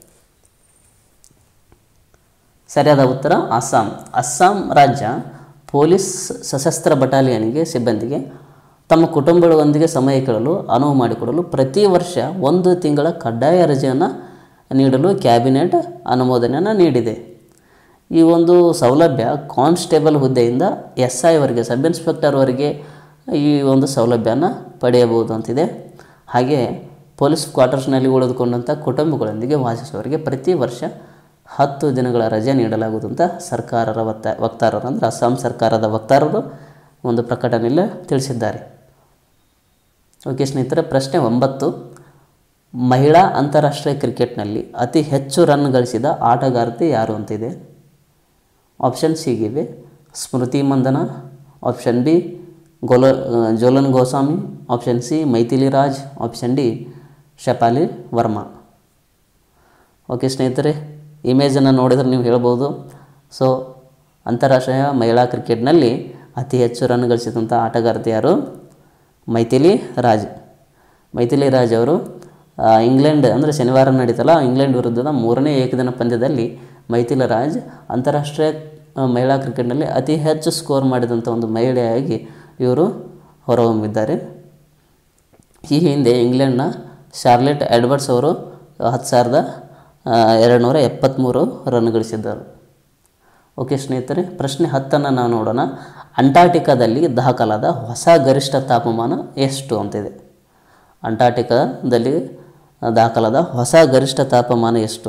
Speaker 1: ಸರಿಯಾದ ಉತ್ತರ ಅಸ್ಸಾಂ ಅಸ್ಸಾಂ ರಾಜ್ಯ ಪೊಲೀಸ್ ಸಶಸ್ತ್ರ ಬಟಾಲಿಯನ್ಗೆ ಸಿಬ್ಬಂದಿಗೆ ತಮ್ಮ ಕುಟುಂಬಗಳೊಂದಿಗೆ ಸಮಯ ಕಳೆಯಲು ಅನುವು ಮಾಡಿಕೊಡಲು ಪ್ರತಿ ವರ್ಷ ಒಂದು ತಿಂಗಳ ಕಡ್ಡಾಯ ರಜೆಯನ್ನು ನೀಡಲು ಕ್ಯಾಬಿನೆಟ್ ಅನುಮೋದನೆಯನ್ನು ನೀಡಿದೆ ಈ ಒಂದು ಸೌಲಭ್ಯ ಕಾನ್ಸ್ಟೇಬಲ್ ಹುದ್ದೆಯಿಂದ ಎಸ್ ಐವರೆಗೆ ಸಬ್ ಇನ್ಸ್ಪೆಕ್ಟರ್ವರೆಗೆ ಈ ಒಂದು ಸೌಲಭ್ಯನ ಪಡೆಯಬಹುದು ಅಂತಿದೆ ಹಾಗೆ ಪೊಲೀಸ್ ಕ್ವಾರ್ಟರ್ಸ್ನಲ್ಲಿ ಉಳಿದುಕೊಂಡಂಥ ಕುಟುಂಬಗಳೊಂದಿಗೆ ವಾಸಿಸುವವರಿಗೆ ಪ್ರತಿ ವರ್ಷ ಹತ್ತು ದಿನಗಳ ರಜೆ ನೀಡಲಾಗುವುದು ಅಂತ ಸರ್ಕಾರದ ವಕ್ತ ವಕ್ತಾರರು ಅಂದರೆ ಅಸ್ಸಾಂ ಸರ್ಕಾರದ ವಕ್ತಾರರು ಒಂದು ಪ್ರಕಟಣೆಯಲ್ಲಿ ತಿಳಿಸಿದ್ದಾರೆ ಓಕೆ ಸ್ನೇಹಿತರೆ ಪ್ರಶ್ನೆ ಒಂಬತ್ತು ಮಹಿಳಾ ಅಂತಾರಾಷ್ಟ್ರೀಯ ಕ್ರಿಕೆಟ್ನಲ್ಲಿ ಅತಿ ಹೆಚ್ಚು ರನ್ ಗಳಿಸಿದ ಆಟಗಾರ್ತಿ ಯಾರು ಅಂತಿದೆ ಆಪ್ಷನ್ ಸಿಗಿವೆ ಸ್ಮೃತಿ ಮಂದನ ಆಪ್ಷನ್ ಬಿ ಗೋಲ Jhulan Goswami option C Mithali Raj option D Shafali Verma okay ಸ್ನೇಹಿತರೆ ಇಮೇಜನ್ನು ನೋಡಿದರೆ ನೀವು ಹೇಳ್ಬೋದು ಸೊ ಅಂತಾರಾಷ್ಟ್ರೀಯ ಮಹಿಳಾ ಕ್ರಿಕೆಟ್ನಲ್ಲಿ ಅತಿ ಹೆಚ್ಚು ರನ್ ಗಳಿಸಿದಂಥ ಆಟಗಾರ್ತಿ ಯಾರು ಮೈಥಿಲಿ ರಾಜ್ ಮೈಥಿಲಿ ರಾಜ್ ಅವರು ಆ, ಇಂಗ್ಲೆಂಡ್ ಅಂದರೆ ಶನಿವಾರ ನಡೀತಲ್ಲ ಇಂಗ್ಲೆಂಡ್ ವಿರುದ್ಧದ ಮೂರನೇ ಏಕದಿನ ಪಂದ್ಯದಲ್ಲಿ ಮೈಥಿಲಿ ರಾಜ್ ಅಂತಾರಾಷ್ಟ್ರೀಯ ಆ, ಮಹಿಳಾ ಕ್ರಿಕೆಟ್ನಲ್ಲಿ ಅತಿ ಹೆಚ್ಚು ಸ್ಕೋರ್ ಮಾಡಿದಂಥ ಒಂದು ಮಹಿಳೆಯಾಗಿ ಇವರು ಹೊರಹೊಮ್ಮಿದ್ದಾರೆ ಈ ಹಿಂದೆ ಇಂಗ್ಲೆಂಡ್ನ ಶಾರ್ಲೆಟ್ ಎಡ್ವರ್ಡ್ಸ್ ಅವರು ಹತ್ತು ಸಾವಿರದ ಎರಡು ನೂರ ಎಪ್ಪತ್ತ್ಮೂರು ರನ್ ಗಳಿಸಿದ್ದರು ಓಕೆ ಸ್ನೇಹಿತರೆ ಪ್ರಶ್ನೆ ಹತ್ತನ್ನು ನಾವು ನೋಡೋಣ ಅಂಟಾರ್ಟಿಕಾದಲ್ಲಿ ದಾಖಲಾದ ಹೊಸ ಗರಿಷ್ಠ ತಾಪಮಾನ ಎಷ್ಟು ಅಂತಿದೆ ಅಂಟಾರ್ಟಿಕಾದಲ್ಲಿ ದಾಖಲಾದ ಹೊಸ ಗರಿಷ್ಠ ತಾಪಮಾನ ಎಷ್ಟು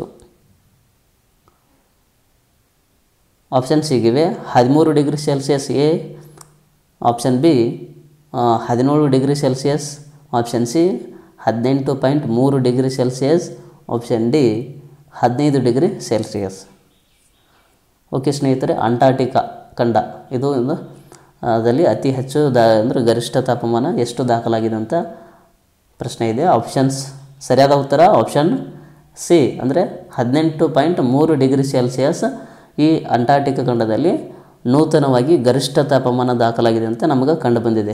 Speaker 1: ಆಪ್ಷನ್ ಸಿಗಿವೆ ಹದಿಮೂರು degree Celsius A option B ಹದಿನೇಳು ಡಿಗ್ರಿ ಸೆಲ್ಸಿಯಸ್ ಆಪ್ಷನ್ ಸಿ ಹದಿನೆಂಟು ಪಾಯಿಂಟ್ ಮೂರು ಡಿಗ್ರಿ ಸೆಲ್ಸಿಯಸ್ ಆಪ್ಷನ್ ಡಿ ಹದಿನೈದು ಡಿಗ್ರಿ ಸೆಲ್ಸಿಯಸ್ ಓಕೆ ಸ್ನೇಹಿತರೆ ಅಂಟಾರ್ಟಿಕಾ ಖಂಡ ಇದು ಒಂದು ಅದಲ್ಲಿ ಅತಿ ಹೆಚ್ಚು ದಾ ಅಂದರೆ ಗರಿಷ್ಠ ತಾಪಮಾನ ಎಷ್ಟು ದಾಖಲಾಗಿದೆ ಅಂತ ಪ್ರಶ್ನೆ ಇದೆ ಆಪ್ಷನ್ಸ್ ಸರಿಯಾದ ಉತ್ತರ ಆಪ್ಷನ್ ಸಿ ಅಂದರೆ ಹದಿನೆಂಟು ಪಾಯಿಂಟ್ ಮೂರು ಡಿಗ್ರಿ ಸೆಲ್ಸಿಯಸ್ ಈ ಅಂಟಾರ್ಟಿಕಾ ಖಂಡದಲ್ಲಿ ನೂತನವಾಗಿ ಗರಿಷ್ಠ ತಾಪಮಾನ ದಾಖಲಾಗಿದೆ ಅಂತ ನಮಗೆ ಕಂಡು ಬಂದಿದೆ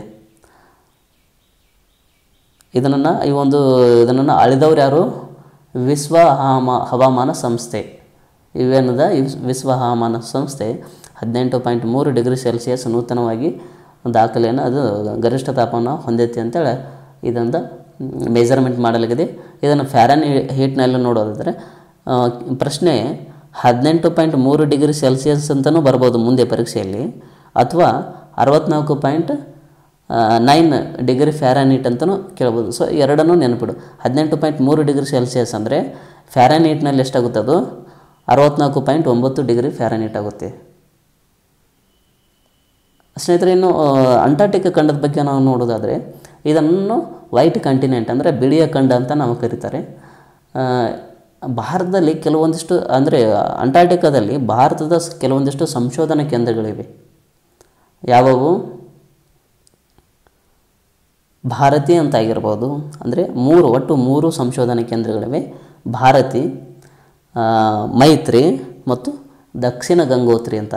Speaker 1: ಇದನ್ನು ಈ ಒಂದು ಇದನ್ನು ಅಳಿದವ್ರು ಯಾರು ವಿಶ್ವ ಹವಾಮ ಹವಾಮಾನ ಸಂಸ್ಥೆ ಇವೇನದ ಈ ವಿಶ್ವ ಹವಾಮಾನ ಸಂಸ್ಥೆ ಹದಿನೆಂಟು ಪಾಯಿಂಟ್ ಮೂರು ಡಿಗ್ರಿ ಸೆಲ್ಸಿಯಸ್ ನೂತನವಾಗಿ ದಾಖಲೆಯನ್ನು ಅದು ಗರಿಷ್ಠ ತಾಪಮಾನ ಹೊಂದೈತಿ ಅಂತೇಳಿ ಇದೊಂದು ಮೆಜರ್ಮೆಂಟ್ ಮಾಡಲಾಗಿದೆ ಇದನ್ನು ಫ್ಯಾರನ್ ಹೀಟ್ನಲ್ಲಿ ನೋಡೋದಾದರೆ ಆ, ಪ್ರಶ್ನೆ ಹದಿನೆಂಟು ಪಾಯಿಂಟ್ ಮೂರು ಡಿಗ್ರಿ ಸೆಲ್ಸಿಯಸ್ ಅಂತಲೂ ಬರ್ಬೋದು ಮುಂದೆ ಪರೀಕ್ಷೆಯಲ್ಲಿ ಅಥವಾ ಅರವತ್ನಾಲ್ಕು ಪಾಯಿಂಟ್ ನೈನ್ ಡಿಗ್ರಿ ಫ್ಯಾರನೀಟ್ ಅಂತಲೂ ಕೇಳ್ಬೋದು ಸೊ ಎರಡನ್ನೂ ನೆನಪಿಡು ಹದಿನೆಂಟು ಪಾಯಿಂಟ್ ಮೂರು ಡಿಗ್ರಿ ಸೆಲ್ಸಿಯಸ್ ಅಂದರೆ ಫ್ಯಾರನೀಟ್ನಲ್ಲಿ ಎಷ್ಟಾಗುತ್ತೆ ಅದು ಅರವತ್ನಾಲ್ಕು ಪಾಯಿಂಟ್ ಒಂಬತ್ತು ಡಿಗ್ರಿ ಫ್ಯಾರನೀಟ್ ಆಗುತ್ತೆ ಸ್ನೇಹಿತರೆ ಇನ್ನು ಆ, ಅಂಟಾರ್ಟಿಕಾ ಖಂಡದ ಬಗ್ಗೆ ನಾವು ನೋಡೋದಾದರೆ ಇದನ್ನು ವೈಟ್ ಕಂಟಿನೆಂಟ್ ಅಂದರೆ ಬಿಳಿಯ ಖಂಡ ಅಂತ ನಾವು ಕರೀತಾರೆ ಆ, ಭಾರತದಲ್ಲಿ ಕೆಲವೊಂದಿಷ್ಟು ಅಂದರೆ ಅಂಟಾರ್ಟಿಕಾದಲ್ಲಿ ಭಾರತದ ಸ್- ಕೆಲವೊಂದಿಷ್ಟು ಸಂಶೋಧನಾ ಕೇಂದ್ರಗಳಿವೆ ಯಾವುವು ಭಾರತಿ ಅಂತ ಆಗಿರ್ಬೋದು ಅಂದರೆ ಮೂರು ಒಟ್ಟು ಮೂರು ಸಂಶೋಧನಾ ಕೇಂದ್ರಗಳಿವೆ ಭಾರತಿ ಆ, ಮೈತ್ರಿ ಮತ್ತು ದಕ್ಷಿಣ ಗಂಗೋತ್ರಿ ಅಂತ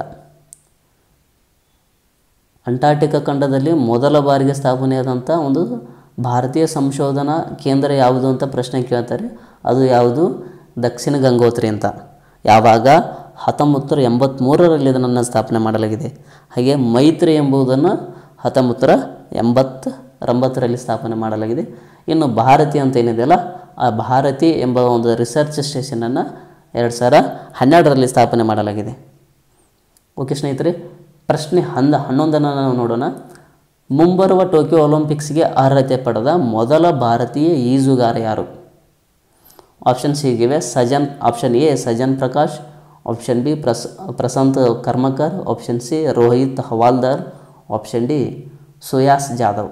Speaker 1: ಅಂಟಾರ್ಟಿಕಾ ಖಂಡದಲ್ಲಿ ಮೊದಲ ಬಾರಿಗೆ ಸ್ಥಾಪನೆಯಾದಂಥ ಒಂದು ಭಾರತೀಯ ಸಂಶೋಧನಾ ಕೇಂದ್ರ ಯಾವುದು ಅಂತ ಪ್ರಶ್ನೆ ಕೇಳ್ತಾರೆ ಅದು ಯಾವುದು ದಕ್ಷಿಣ ಗಂಗೋತ್ರಿ ಅಂತ ಯಾವಾಗ ಹತ್ತೊಂಬತ್ತು ನೂರ ಎಂಬತ್ತ್ಮೂರರಲ್ಲಿ ಇದನ್ನು ಸ್ಥಾಪನೆ ಮಾಡಲಾಗಿದೆ ಹಾಗೆ ಮೈತ್ರಿ ಎಂಬುದನ್ನು ಹತ್ತೊಂಬತ್ತು ನೂರ ಎಂಬತ್ತೊಂಬತ್ತರಲ್ಲಿ ಸ್ಥಾಪನೆ ಮಾಡಲಾಗಿದೆ ಇನ್ನು ಭಾರತಿ ಅಂತ ಏನಿದೆಯಲ್ಲ ಆ ಭಾರತಿ ಎಂಬ ಒಂದು ರಿಸರ್ಚ್ ಸ್ಟೇಷನನ್ನು ಎರಡು ಸಾವಿರ ಹನ್ನೆರಡರಲ್ಲಿ ಸ್ಥಾಪನೆ ಮಾಡಲಾಗಿದೆ ಓಕೆ ಸ್ನೇಹಿತರೆ ಪ್ರಶ್ನೆ ಹಂದ ಹನ್ನೊಂದನ್ನು ನಾವು ನೋಡೋಣ ಮುಂಬರುವ ಟೋಕಿಯೋ ಒಲಿಂಪಿಕ್ಸ್ಗೆ ಅರ್ಹತೆ ಪಡೆದ ಮೊದಲ ಭಾರತೀಯ ಈಜುಗಾರ ಯಾರು ಆಪ್ಷನ್ಸ್ ಹೀಗಿವೆ Sajan option A Sajan Prakash option B ಪ್ರಸ್ Prashant Karmakar option C Rohit Hawaldar option D Suyash Jadhav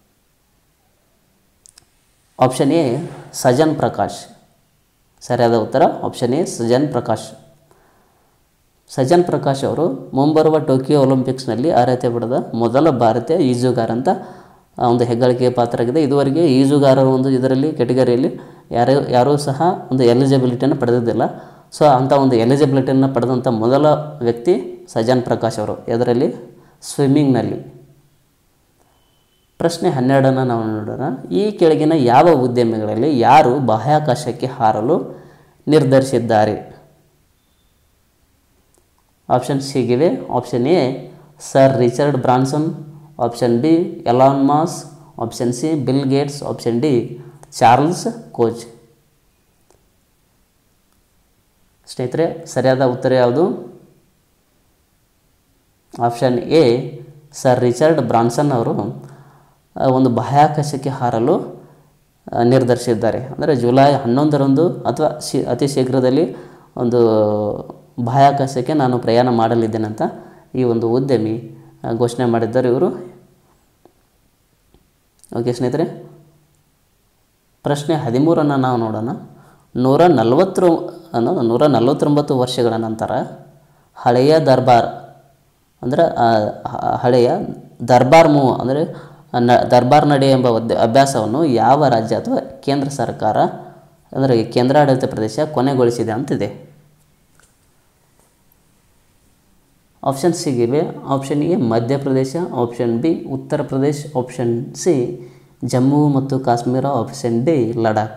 Speaker 1: option A Sajan Prakash ಸರಿಯಾದ ಉತ್ತರ ಆಪ್ಷನ್ ಎ ಸಜನ್ ಪ್ರಕಾಶ್ ಸಜನ್ ಪ್ರಕಾಶ್ ಅವರು ಮುಂಬರುವ ಟೋಕಿಯೋ ಒಲಿಂಪಿಕ್ಸ್ನಲ್ಲಿ ಅರ್ಹತೆ ಪಡೆದ ಮೊದಲ ಭಾರತೀಯ ಈಜುಗಾರ ಅಂತ ಆ, ಒಂದು ಹೆಗ್ಗಳಿಕೆಯ ಪಾತ್ರವಾಗಿದೆ ಇದುವರೆಗೆ ಈಜುಗಾರರ ಒಂದು ಇದರಲ್ಲಿ ಕೆಟಗರಿಯಲ್ಲಿ ಯಾರು ಯಾರೂ ಸಹ ಒಂದು ಎಲಿಜಿಬಿಲಿಟಿಯನ್ನು ಪಡೆದಿದ್ದಿಲ್ಲ ಸೊ ಅಂಥ ಒಂದು ಎಲಿಜಿಬಿಲಿಟಿಯನ್ನು ಪಡೆದಂಥ ಮೊದಲ ವ್ಯಕ್ತಿ ಸಜನ್ ಪ್ರಕಾಶ್ ಅವರು ಇದರಲ್ಲಿ ಸ್ವಿಮ್ಮಿಂಗ್ನಲ್ಲಿ ಪ್ರಶ್ನೆ ಹನ್ನೆರಡನ್ನು ನಾವು ನೋಡೋಣ ಈ ಕೆಳಗಿನ ಯಾವ ಉದ್ಯಮಿಗಳಲ್ಲಿ ಯಾರು ಬಾಹ್ಯಾಕಾಶಕ್ಕೆ ಹಾರಲು ನಿರ್ಧರಿಸಿದ್ದಾರೆ ಆಪ್ಷನ್ಸ್ ಹೀಗಿವೆ option A sir Richard Branson option B Elon Musk option C Bill Gates option D Charles Koch ಸ್ನೇಹಿತರೆ ಸರಿಯಾದ ಉತ್ತರ ಯಾವುದು option A sir Richard Branson ಅವರು ಆ, ಒಂದು ಬಾಹ್ಯಾಕಾಶಕ್ಕೆ ಹಾರಲು ಆ, ನಿರ್ಧರಿಸಿದ್ದಾರೆ ಅಂದರೆ ಜುಲೈ ಹನ್ನೊಂದರಂದು ಅಥವಾ ಶಿ ಅತಿ ಶೀಘ್ರದಲ್ಲಿ ಒಂದು ಬಾಹ್ಯಾಕಾಶಕ್ಕೆ ನಾನು ಪ್ರಯಾಣ ಮಾಡಲಿದ್ದೇನೆ ಅಂತ ಈ ಒಂದು ಉದ್ಯಮಿ ಆ, ಘೋಷಣೆ ಮಾಡಿದ್ದಾರೆ ಇವರು ಓಕೆ ಸ್ನೇಹಿತರೆ ಪ್ರಶ್ನೆ ಹದಿಮೂರನ್ನು ನಾವು ನೋಡೋಣ ನೂರ ನಲವತ್ತು ಅನ್ನೋದು ನೂರ ನಲವತ್ತೊಂಬತ್ತು ವರ್ಷಗಳ ನಂತರ ಹಳೆಯ ದರ್ಬಾರ್ ಅಂದರೆ ಆ, ಹ- ಹಳೆಯ ದರ್ಬಾರ್ ಮೂವ್ ಅಂದರೆ ನ ದರ್ಬಾರ್ ನಡೆ ಎಂಬ ಒದ್ದೆ- ಅಭ್ಯಾಸವನ್ನು ಯಾವ ರಾಜ್ಯ ಅಥವಾ ಕೇಂದ್ರ ಸರ್ಕಾರ ಅಂದರೆ ಕೇಂದ್ರಾಡಳಿತ ಪ್ರದೇಶ ಕೊನೆಗೊಳಿಸಿದೆ ಅಂತಿದೆ ಆಪ್ಷನ್ ಸಿಗಿವೆ option A Madhya Pradesh option B Uttar Pradesh option C Jammu ಮತ್ತು ಕಾಶ್ಮೀರ ಆಪ್ಷನ್ ಡಿ ಲಡಾಖ್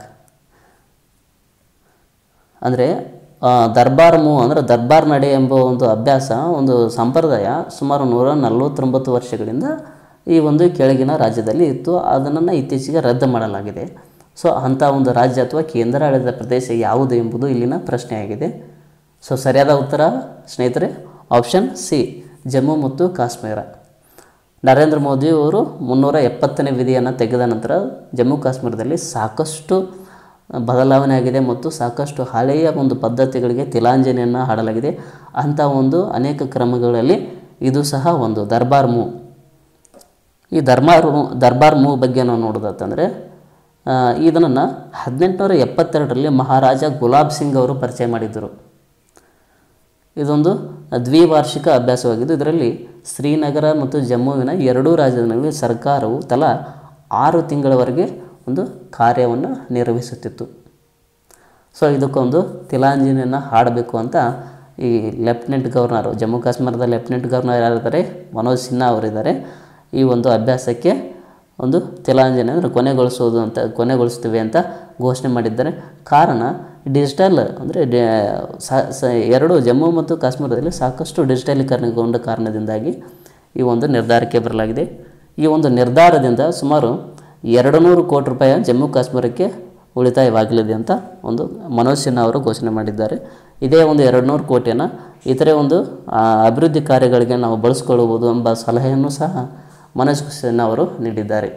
Speaker 1: ಅಂದರೆ ದರ್ಬಾರ್ ಮೂವ್ ಅಂದರೆ ದರ್ಬಾರ್ ನಡೆ ಎಂಬ ಒಂದು ಅಭ್ಯಾಸ ಒಂದು ಸಂಪ್ರದಾಯ ಸುಮಾರು ನೂರ ನಲವತ್ತೊಂಬತ್ತು ವರ್ಷಗಳಿಂದ ಈ ಒಂದು ಕೆಳಗಿನ ರಾಜ್ಯದಲ್ಲಿ ಇತ್ತು ಅದನ್ನು ಇತ್ತೀಚೆಗೆ ರದ್ದು ಮಾಡಲಾಗಿದೆ ಸೊ ಅಂಥ ಒಂದು ರಾಜ್ಯ ಅಥವಾ ಕೇಂದ್ರಾಡಳಿತ ಪ್ರದೇಶ ಯಾವುದು ಎಂಬುದು ಇಲ್ಲಿನ ಪ್ರಶ್ನೆಯಾಗಿದೆ ಸೊ ಸರಿಯಾದ ಉತ್ತರ ಸ್ನೇಹಿತರೆ ಆಪ್ಷನ್ ಸಿ ಜಮ್ಮು ಮತ್ತು ಕಾಶ್ಮೀರ ನರೇಂದ್ರ ಮೋದಿ ಅವರು ಮುನ್ನೂರ ಎಪ್ಪತ್ತನೇ ವಿಧಿಯನ್ನು ತೆಗೆದ ನಂತರ ಜಮ್ಮು ಕಾಶ್ಮೀರದಲ್ಲಿ ಸಾಕಷ್ಟು ಬದಲಾವಣೆ ಆಗಿದೆ ಮತ್ತು ಸಾಕಷ್ಟು ಹಳೆಯ ಒಂದು ಪದ್ಧತಿಗಳಿಗೆ ತಿಲಾಂಜಲಿಯನ್ನು ಹಾಡಲಾಗಿದೆ ಅಂಥ ಒಂದು ಅನೇಕ ಕ್ರಮಗಳಲ್ಲಿ ಇದು ಸಹ ಒಂದು ದರ್ಬಾರ್ ಮೂವ್ ಈ ದರ್ಬಾರ್ ಮೂ- ದರ್ಬಾರ್ ಮೂವ್ ಬಗ್ಗೆ ನಾವು ನೋಡೋದಂತಂದರೆ ಇದನ್ನು ಹದಿನೆಂಟುನೂರ ಎಪ್ಪತ್ತೆರಡರಲ್ಲಿ ಮಹಾರಾಜ ಗುಲಾಬ್ ಸಿಂಗ್ ಅವರು ಪರಿಚಯ ಮಾಡಿದ್ದರು ಇದೊಂದು ದ್ವಿವಾರ್ಷಿಕ ಅಭ್ಯಾಸವಾಗಿದ್ದು ಇದರಲ್ಲಿ ಶ್ರೀನಗರ ಮತ್ತು ಜಮ್ಮುವಿನ ಎರಡೂ ರಾಜ್ಯಗಳಲ್ಲಿ ಸರ್ಕಾರವು ತಲಾ ಆರು ತಿಂಗಳವರೆಗೆ ಒಂದು ಕಾರ್ಯವನ್ನು ನಿರ್ವಹಿಸುತ್ತಿತ್ತು ಸೊ ಇದಕ್ಕೊಂದು ತಿಲಾಂಜಲಿಯನ್ನು ಹಾಡಬೇಕು ಅಂತ ಈ ಲೆಫ್ಟಿನೆಂಟ್ ಗವರ್ನರು ಜಮ್ಮು ಕಾಶ್ಮೀರದ ಲೆಫ್ಟಿನೆಂಟ್ ಗವರ್ನರ್ ಯಾರಿದ್ದಾರೆ ಮನೋಜ್ ಸಿನ್ಹಾ ಅವರಿದ್ದಾರೆ ಈ ಒಂದು ಅಭ್ಯಾಸಕ್ಕೆ ಒಂದು ತಿಲಾಂಜಲಿ ಅಂದರೆ ಕೊನೆಗೊಳಿಸೋದು ಅಂತ ಕೊನೆಗೊಳಿಸ್ತೀವಿ ಅಂತ ಘೋಷಣೆ ಮಾಡಿದ್ದಾರೆ ಕಾರಣ ಡಿಜಿಟಲ್ ಅಂದರೆ ಡೆ ಸ- ಸ- ಎರಡು ಜಮ್ಮು ಮತ್ತು ಕಾಶ್ಮೀರದಲ್ಲಿ ಸಾಕಷ್ಟು ಡಿಜಿಟಲೀಕರಣಗೊಂಡ ಕಾರಣದಿಂದಾಗಿ ಈ ಒಂದು ನಿರ್ಧಾರಕ್ಕೆ ಬರಲಾಗಿದೆ ಈ ಒಂದು ನಿರ್ಧಾರದಿಂದ ಸುಮಾರು ಎರಡು ನೂರು ಕೋಟಿ ರೂಪಾಯಿ ಜಮ್ಮು ಕಾಶ್ಮೀರಕ್ಕೆ ಉಳಿತಾಯವಾಗಲಿದೆ ಅಂತ ಒಂದು ಮನೋಜ್ ಸಿನ್ಹಾ ಅವರು ಘೋಷಣೆ ಮಾಡಿದ್ದಾರೆ ಇದೇ ಒಂದು ಎರಡು ನೂರು ಕೋಟಿಯನ್ನು ಇತರೆ ಒಂದು ಆ, ಅಭಿವೃದ್ಧಿ ಕಾರ್ಯಗಳಿಗೆ ನಾವು ಬಳಸ್ಕೊಳ್ಳಬಹುದು ಎಂಬ ಸಲಹೆಯನ್ನು ಸಹ ಮನೋಜ್ ಸಿನ್ಹಾ ಅವರು ನೀಡಿದ್ದಾರೆ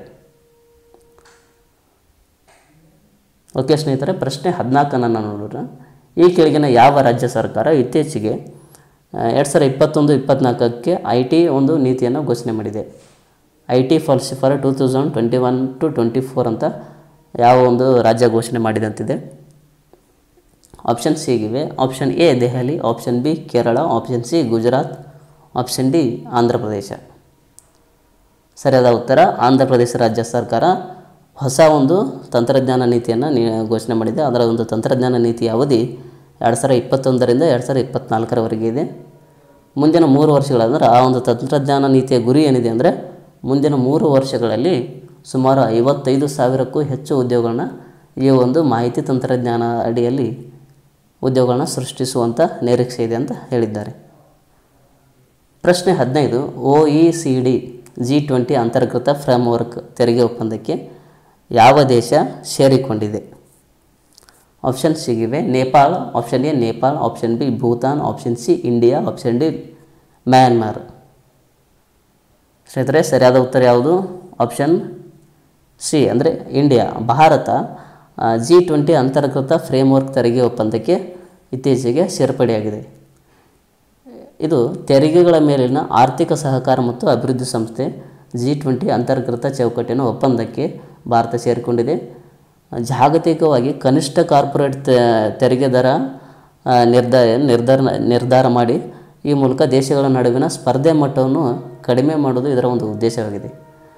Speaker 1: ಓಕೆ ಸ್ನೇಹಿತರೆ ಪ್ರಶ್ನೆ ಹದಿನಾಲ್ಕನ್ನು ನಾವು ನೋಡೋಣ ಈ ಕೆಳಗಿನ ಯಾವ ರಾಜ್ಯ ಸರ್ಕಾರ ಇತ್ತೀಚೆಗೆ ಎರಡು ಸಾವಿರದ ಇಪ್ಪತ್ತೊಂದು ಇಪ್ಪತ್ತ್ನಾಲ್ಕಕ್ಕೆ ಐ ಟಿ ಒಂದು ನೀತಿಯನ್ನು ಘೋಷಣೆ ಮಾಡಿದೆ I T policy for two thousand twenty one to twenty four ಅಂತ ಯಾವ ಒಂದು ರಾಜ್ಯ ಘೋಷಣೆ ಮಾಡಿದೆ ಅಂತಿದೆ ಆಪ್ಷನ್ ಸಿಗಿವೆ option A Delhi option B Kerala option C Gujarat option D Andhra Pradesh ಸರಿಯಾದ ಉತ್ತರ ಆಂಧ್ರ ಪ್ರದೇಶ ರಾಜ್ಯ ಸರ್ಕಾರ ಹೊಸ ಒಂದು ತಂತ್ರಜ್ಞಾನ ನೀತಿಯನ್ನು ನೀ ಘೋಷಣೆ ಮಾಡಿದೆ ಅದರ ಒಂದು ತಂತ್ರಜ್ಞಾನ ನೀತಿ ಅವಧಿ ಎರಡು ಸಾವಿರದ ಇಪ್ಪತ್ತೊಂದರಿಂದ ಎರಡು ಸಾವಿರದ ಇಪ್ಪತ್ತ್ನಾಲ್ಕರವರೆಗೆ ಇದೆ ಮುಂದಿನ ಮೂರು ವರ್ಷಗಳಂದ್ರೆ ಆ ಒಂದು ತಂತ್ರಜ್ಞಾನ ನೀತಿಯ ಗುರಿ ಏನಿದೆ ಅಂದರೆ ಮುಂದಿನ ಮೂರು ವರ್ಷಗಳಲ್ಲಿ ಸುಮಾರು ಐವತ್ತೈದು ಸಾವಿರಕ್ಕೂ ಹೆಚ್ಚು ಉದ್ಯೋಗಗಳನ್ನ ಈ ಒಂದು ಮಾಹಿತಿ ತಂತ್ರಜ್ಞಾನ ಅಡಿಯಲ್ಲಿ ಉದ್ಯೋಗಗಳನ್ನ ಸೃಷ್ಟಿಸುವಂಥ ನಿರೀಕ್ಷೆ ಇದೆ ಅಂತ ಹೇಳಿದ್ದಾರೆ ಪ್ರಶ್ನೆ ಹದಿನೈದು O E C D G twenty ಅಂತರ್ಗತ ಫ್ರೇಮ್ವರ್ಕ್ ತೆರಿಗೆ ಒಪ್ಪಂದಕ್ಕೆ ಯಾವ ದೇಶ ಸೇರಿಕೊಂಡಿದೆ ಆಪ್ಷನ್ ಸಿಗಿವೆ Nepal option A Nepal option B Bhutan option C India option D Myanmar ಸ್ನೇಹಿತರೆ ಸರಿಯಾದ ಉತ್ತರ ಯಾವುದು ಆಪ್ಷನ್ ಸಿ ಅಂದರೆ ಇಂಡಿಯಾ ಭಾರತ ಜಿ ಟ್ವೆಂಟಿ ಅಂತರ್ಗತ ಫ್ರೇಮ್ವರ್ಕ್ ತೆರಿಗೆ ಒಪ್ಪಂದಕ್ಕೆ ಇತ್ತೀಚೆಗೆ ಸೇರ್ಪಡೆಯಾಗಿದೆ ಇದು ತೆರಿಗೆಗಳ ಮೇಲಿನ ಆರ್ಥಿಕ ಸಹಕಾರ ಮತ್ತು ಅಭಿವೃದ್ಧಿ ಸಂಸ್ಥೆ ಜಿ ಟ್ವೆಂಟಿ ಅಂತರ್ಗತ ಚೌಕಟ್ಟಿನ ಒಪ್ಪಂದಕ್ಕೆ ಭಾರತ ಸೇರಿಕೊಂಡಿದೆ ಜಾಗತಿಕವಾಗಿ ಕನಿಷ್ಠ ಕಾರ್ಪೊರೇಟ್ ತೆ- ತೆರಿಗೆ ದರ ಆ, ನಿರ್ಧಾರ ನಿರ್ಧಾರ ನಿರ್ಧಾರ ಮಾಡಿ ಈ ಮೂಲಕ ದೇಶಗಳ ನಡುವಿನ ಸ್ಪರ್ಧೆ ಮಟ್ಟವನ್ನು ಕಡಿಮೆ ಮಾಡೋದು ಇದರ ಒಂದು ಉದ್ದೇಶವಾಗಿದೆ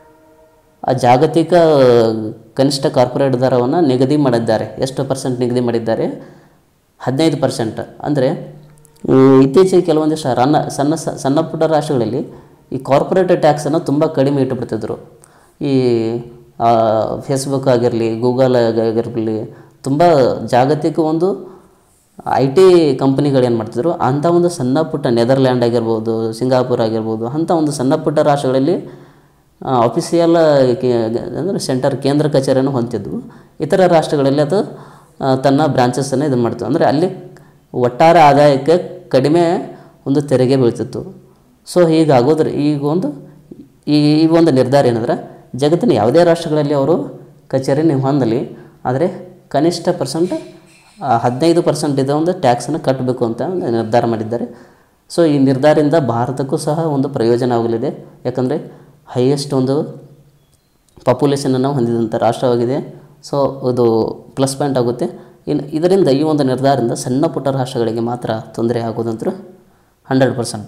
Speaker 1: ಆ ಜಾಗತಿಕ ಕನಿಷ್ಠ ಕಾರ್ಪೊರೇಟ್ ದರವನ್ನು ನಿಗದಿ ಮಾಡಿದ್ದಾರೆ ಎಷ್ಟು ಪರ್ಸೆಂಟ್ ನಿಗದಿ ಮಾಡಿದ್ದಾರೆ ಹದಿನೈದು ಪರ್ಸೆಂಟ್ ಅಂದರೆ ಇತ್ತೀಚೆಗೆ ಕೆಲವೊಂದಿಷ್ಟು ರನ್ನ ಸಣ್ಣ ಸ- ಸಣ್ಣ ಪುಟ್ಟ ರಾಷ್ಟ್ರಗಳಲ್ಲಿ ಈ ಕಾರ್ಪೊರೇಟ್ ಟ್ಯಾಕ್ಸನ್ನು ತುಂಬ ಕಡಿಮೆ ಇಟ್ಟುಬಿಡ್ತಿದ್ರು ಈ ಫೇಸ್ಬುಕ್ ಆಗಿರಲಿ ಗೂಗಲ್ ಆಗಿರಲಿ ತುಂಬ ಜಾಗತಿಕ ಒಂದು ಐ ಟಿ ಕಂಪ್ನಿಗಳು ಏನು ಮಾಡ್ತಿದ್ರು ಅಂಥ ಒಂದು ಸಣ್ಣ ಪುಟ್ಟ ನೆದರ್ಲ್ಯಾಂಡ್ ಆಗಿರ್ಬೋದು ಸಿಂಗಾಪುರ್ ಆಗಿರ್ಬೋದು ಅಂಥ ಒಂದು ಸಣ್ಣ ಪುಟ್ಟ ರಾಷ್ಟ್ರಗಳಲ್ಲಿ ಅಫಿಸಿಯಲ್ ಅಂದರೆ ಸೆಂಟರ್ ಕೇಂದ್ರ ಕಚೇರಿಯನ್ನು ಹೊಂದಿದ್ವು ಇತರ ರಾಷ್ಟ್ರಗಳಲ್ಲಿ ಅದು ಆ, ತನ್ನ ಬ್ರಾಂಚಸ್ಸನ್ನು ಇದು ಮಾಡ್ತು ಅಂದರೆ ಅಲ್ಲಿ ಒಟ್ಟಾರೆ ಆದಾಯಕ್ಕೆ ಕಡಿಮೆ ಒಂದು ತೆರಿಗೆ ಬೀಳ್ತಿತ್ತು ಸೊ ಹೀಗಾಗೋದ್ರ ಈಗ ಒಂದು ಈ ಈ ಒಂದು ನಿರ್ಧಾರ ಏನಂದ್ರೆ ಜಗತ್ತಿನ ಯಾವುದೇ ರಾಷ್ಟ್ರಗಳಲ್ಲಿ ಅವರು ಕಚೇರಿ ನೀವು ಹೊಂದಲಿ ಆದರೆ ಕನಿಷ್ಠ ಪರ್ಸೆಂಟ್ ಹದಿನೈದು ಪರ್ಸೆಂಟ್ ಇದೆ ಒಂದು ಟ್ಯಾಕ್ಸನ್ನು ಕಟ್ಟಬೇಕು ಅಂತ ಒಂದು ನಿರ್ಧಾರ ಮಾಡಿದ್ದಾರೆ ಸೊ ಈ ನಿರ್ಧಾರದಿಂದ ಭಾರತಕ್ಕೂ ಸಹ ಒಂದು ಪ್ರಯೋಜನ ಆಗಲಿದೆ ಯಾಕಂದರೆ ಹೈಯೆಸ್ಟ್ ಒಂದು ಪಾಪ್ಯುಲೇಷನನ್ನು ಹೊಂದಿದಂಥ ರಾಷ್ಟ್ರವಾಗಿದೆ ಸೊ ಇದು ಪ್ಲಸ್ ಪಾಯಿಂಟ್ ಆಗುತ್ತೆ ಇನ್ನು ಇದರಿಂದ ಈ ಒಂದು ನಿರ್ಧಾರದಿಂದ ಸಣ್ಣ ಪುಟ್ಟ ರಾಷ್ಟ್ರಗಳಿಗೆ ಮಾತ್ರ ತೊಂದರೆ ಆಗೋದಂತೂ ಹಂಡ್ರೆಡ್ ಪರ್ಸೆಂಟ್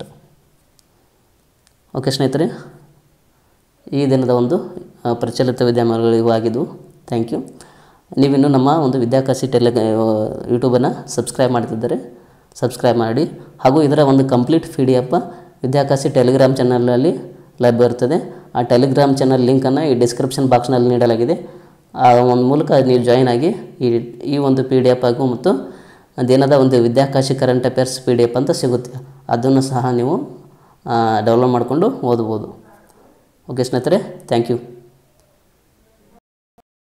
Speaker 1: ಓಕೆ ಸ್ನೇಹಿತರೆ ಈ ದಿನದ ಒಂದು ಆ, ಪ್ರಚಲಿತ ವಿದ್ಯಮಾನಗಳಿಗೂ ಆಗಿದ್ದವು ಥ್ಯಾಂಕ್ ಯು ನೀವಿನ್ನೂ ನಮ್ಮ ಒಂದು ವಿದ್ಯಾಕಾಶಿ ಟೆಲಿ ಯೂಟ್ಯೂಬನ್ನು ಸಬ್ಸ್ಕ್ರೈಬ್ ಮಾಡ್ತಿದ್ದರೆ ಸಬ್ಸ್ಕ್ರೈಬ್ ಮಾಡಿ ಹಾಗೂ ಇದರ ಒಂದು complete P D F Vidyakashi Telegram ಚಾನಲಲ್ಲಿ ಲಭ್ಯ ಇರ್ತದೆ ಆ ಟೆಲಿಗ್ರಾಮ್ ಚಾನಲ್ ಲಿಂಕನ್ನು ಈ ಡಿಸ್ಕ್ರಿಪ್ಷನ್ ಬಾಕ್ಸ್ನಲ್ಲಿ ನೀಡಲಾಗಿದೆ ಆ ಒಂದು ಮೂಲಕ ನೀವು ಜಾಯಿನ್ ಆಗಿ ಈ ಈ ಒಂದು ಪಿ ಡಿ ಎಫ್ ಹಾಗೂ ಮತ್ತು ದಿನದ ಒಂದು Vidyakashi current affairs P D F ಅಂತ ಸಿಗುತ್ತೆ ಅದನ್ನು ಸಹ ನೀವು ಡೌನ್ಲೋಡ್ ಮಾಡಿಕೊಂಡು ಓದ್ಬೋದು ಓಕೆ ಸ್ನೇಹಿತರೆ ಥ್ಯಾಂಕ್ ಯು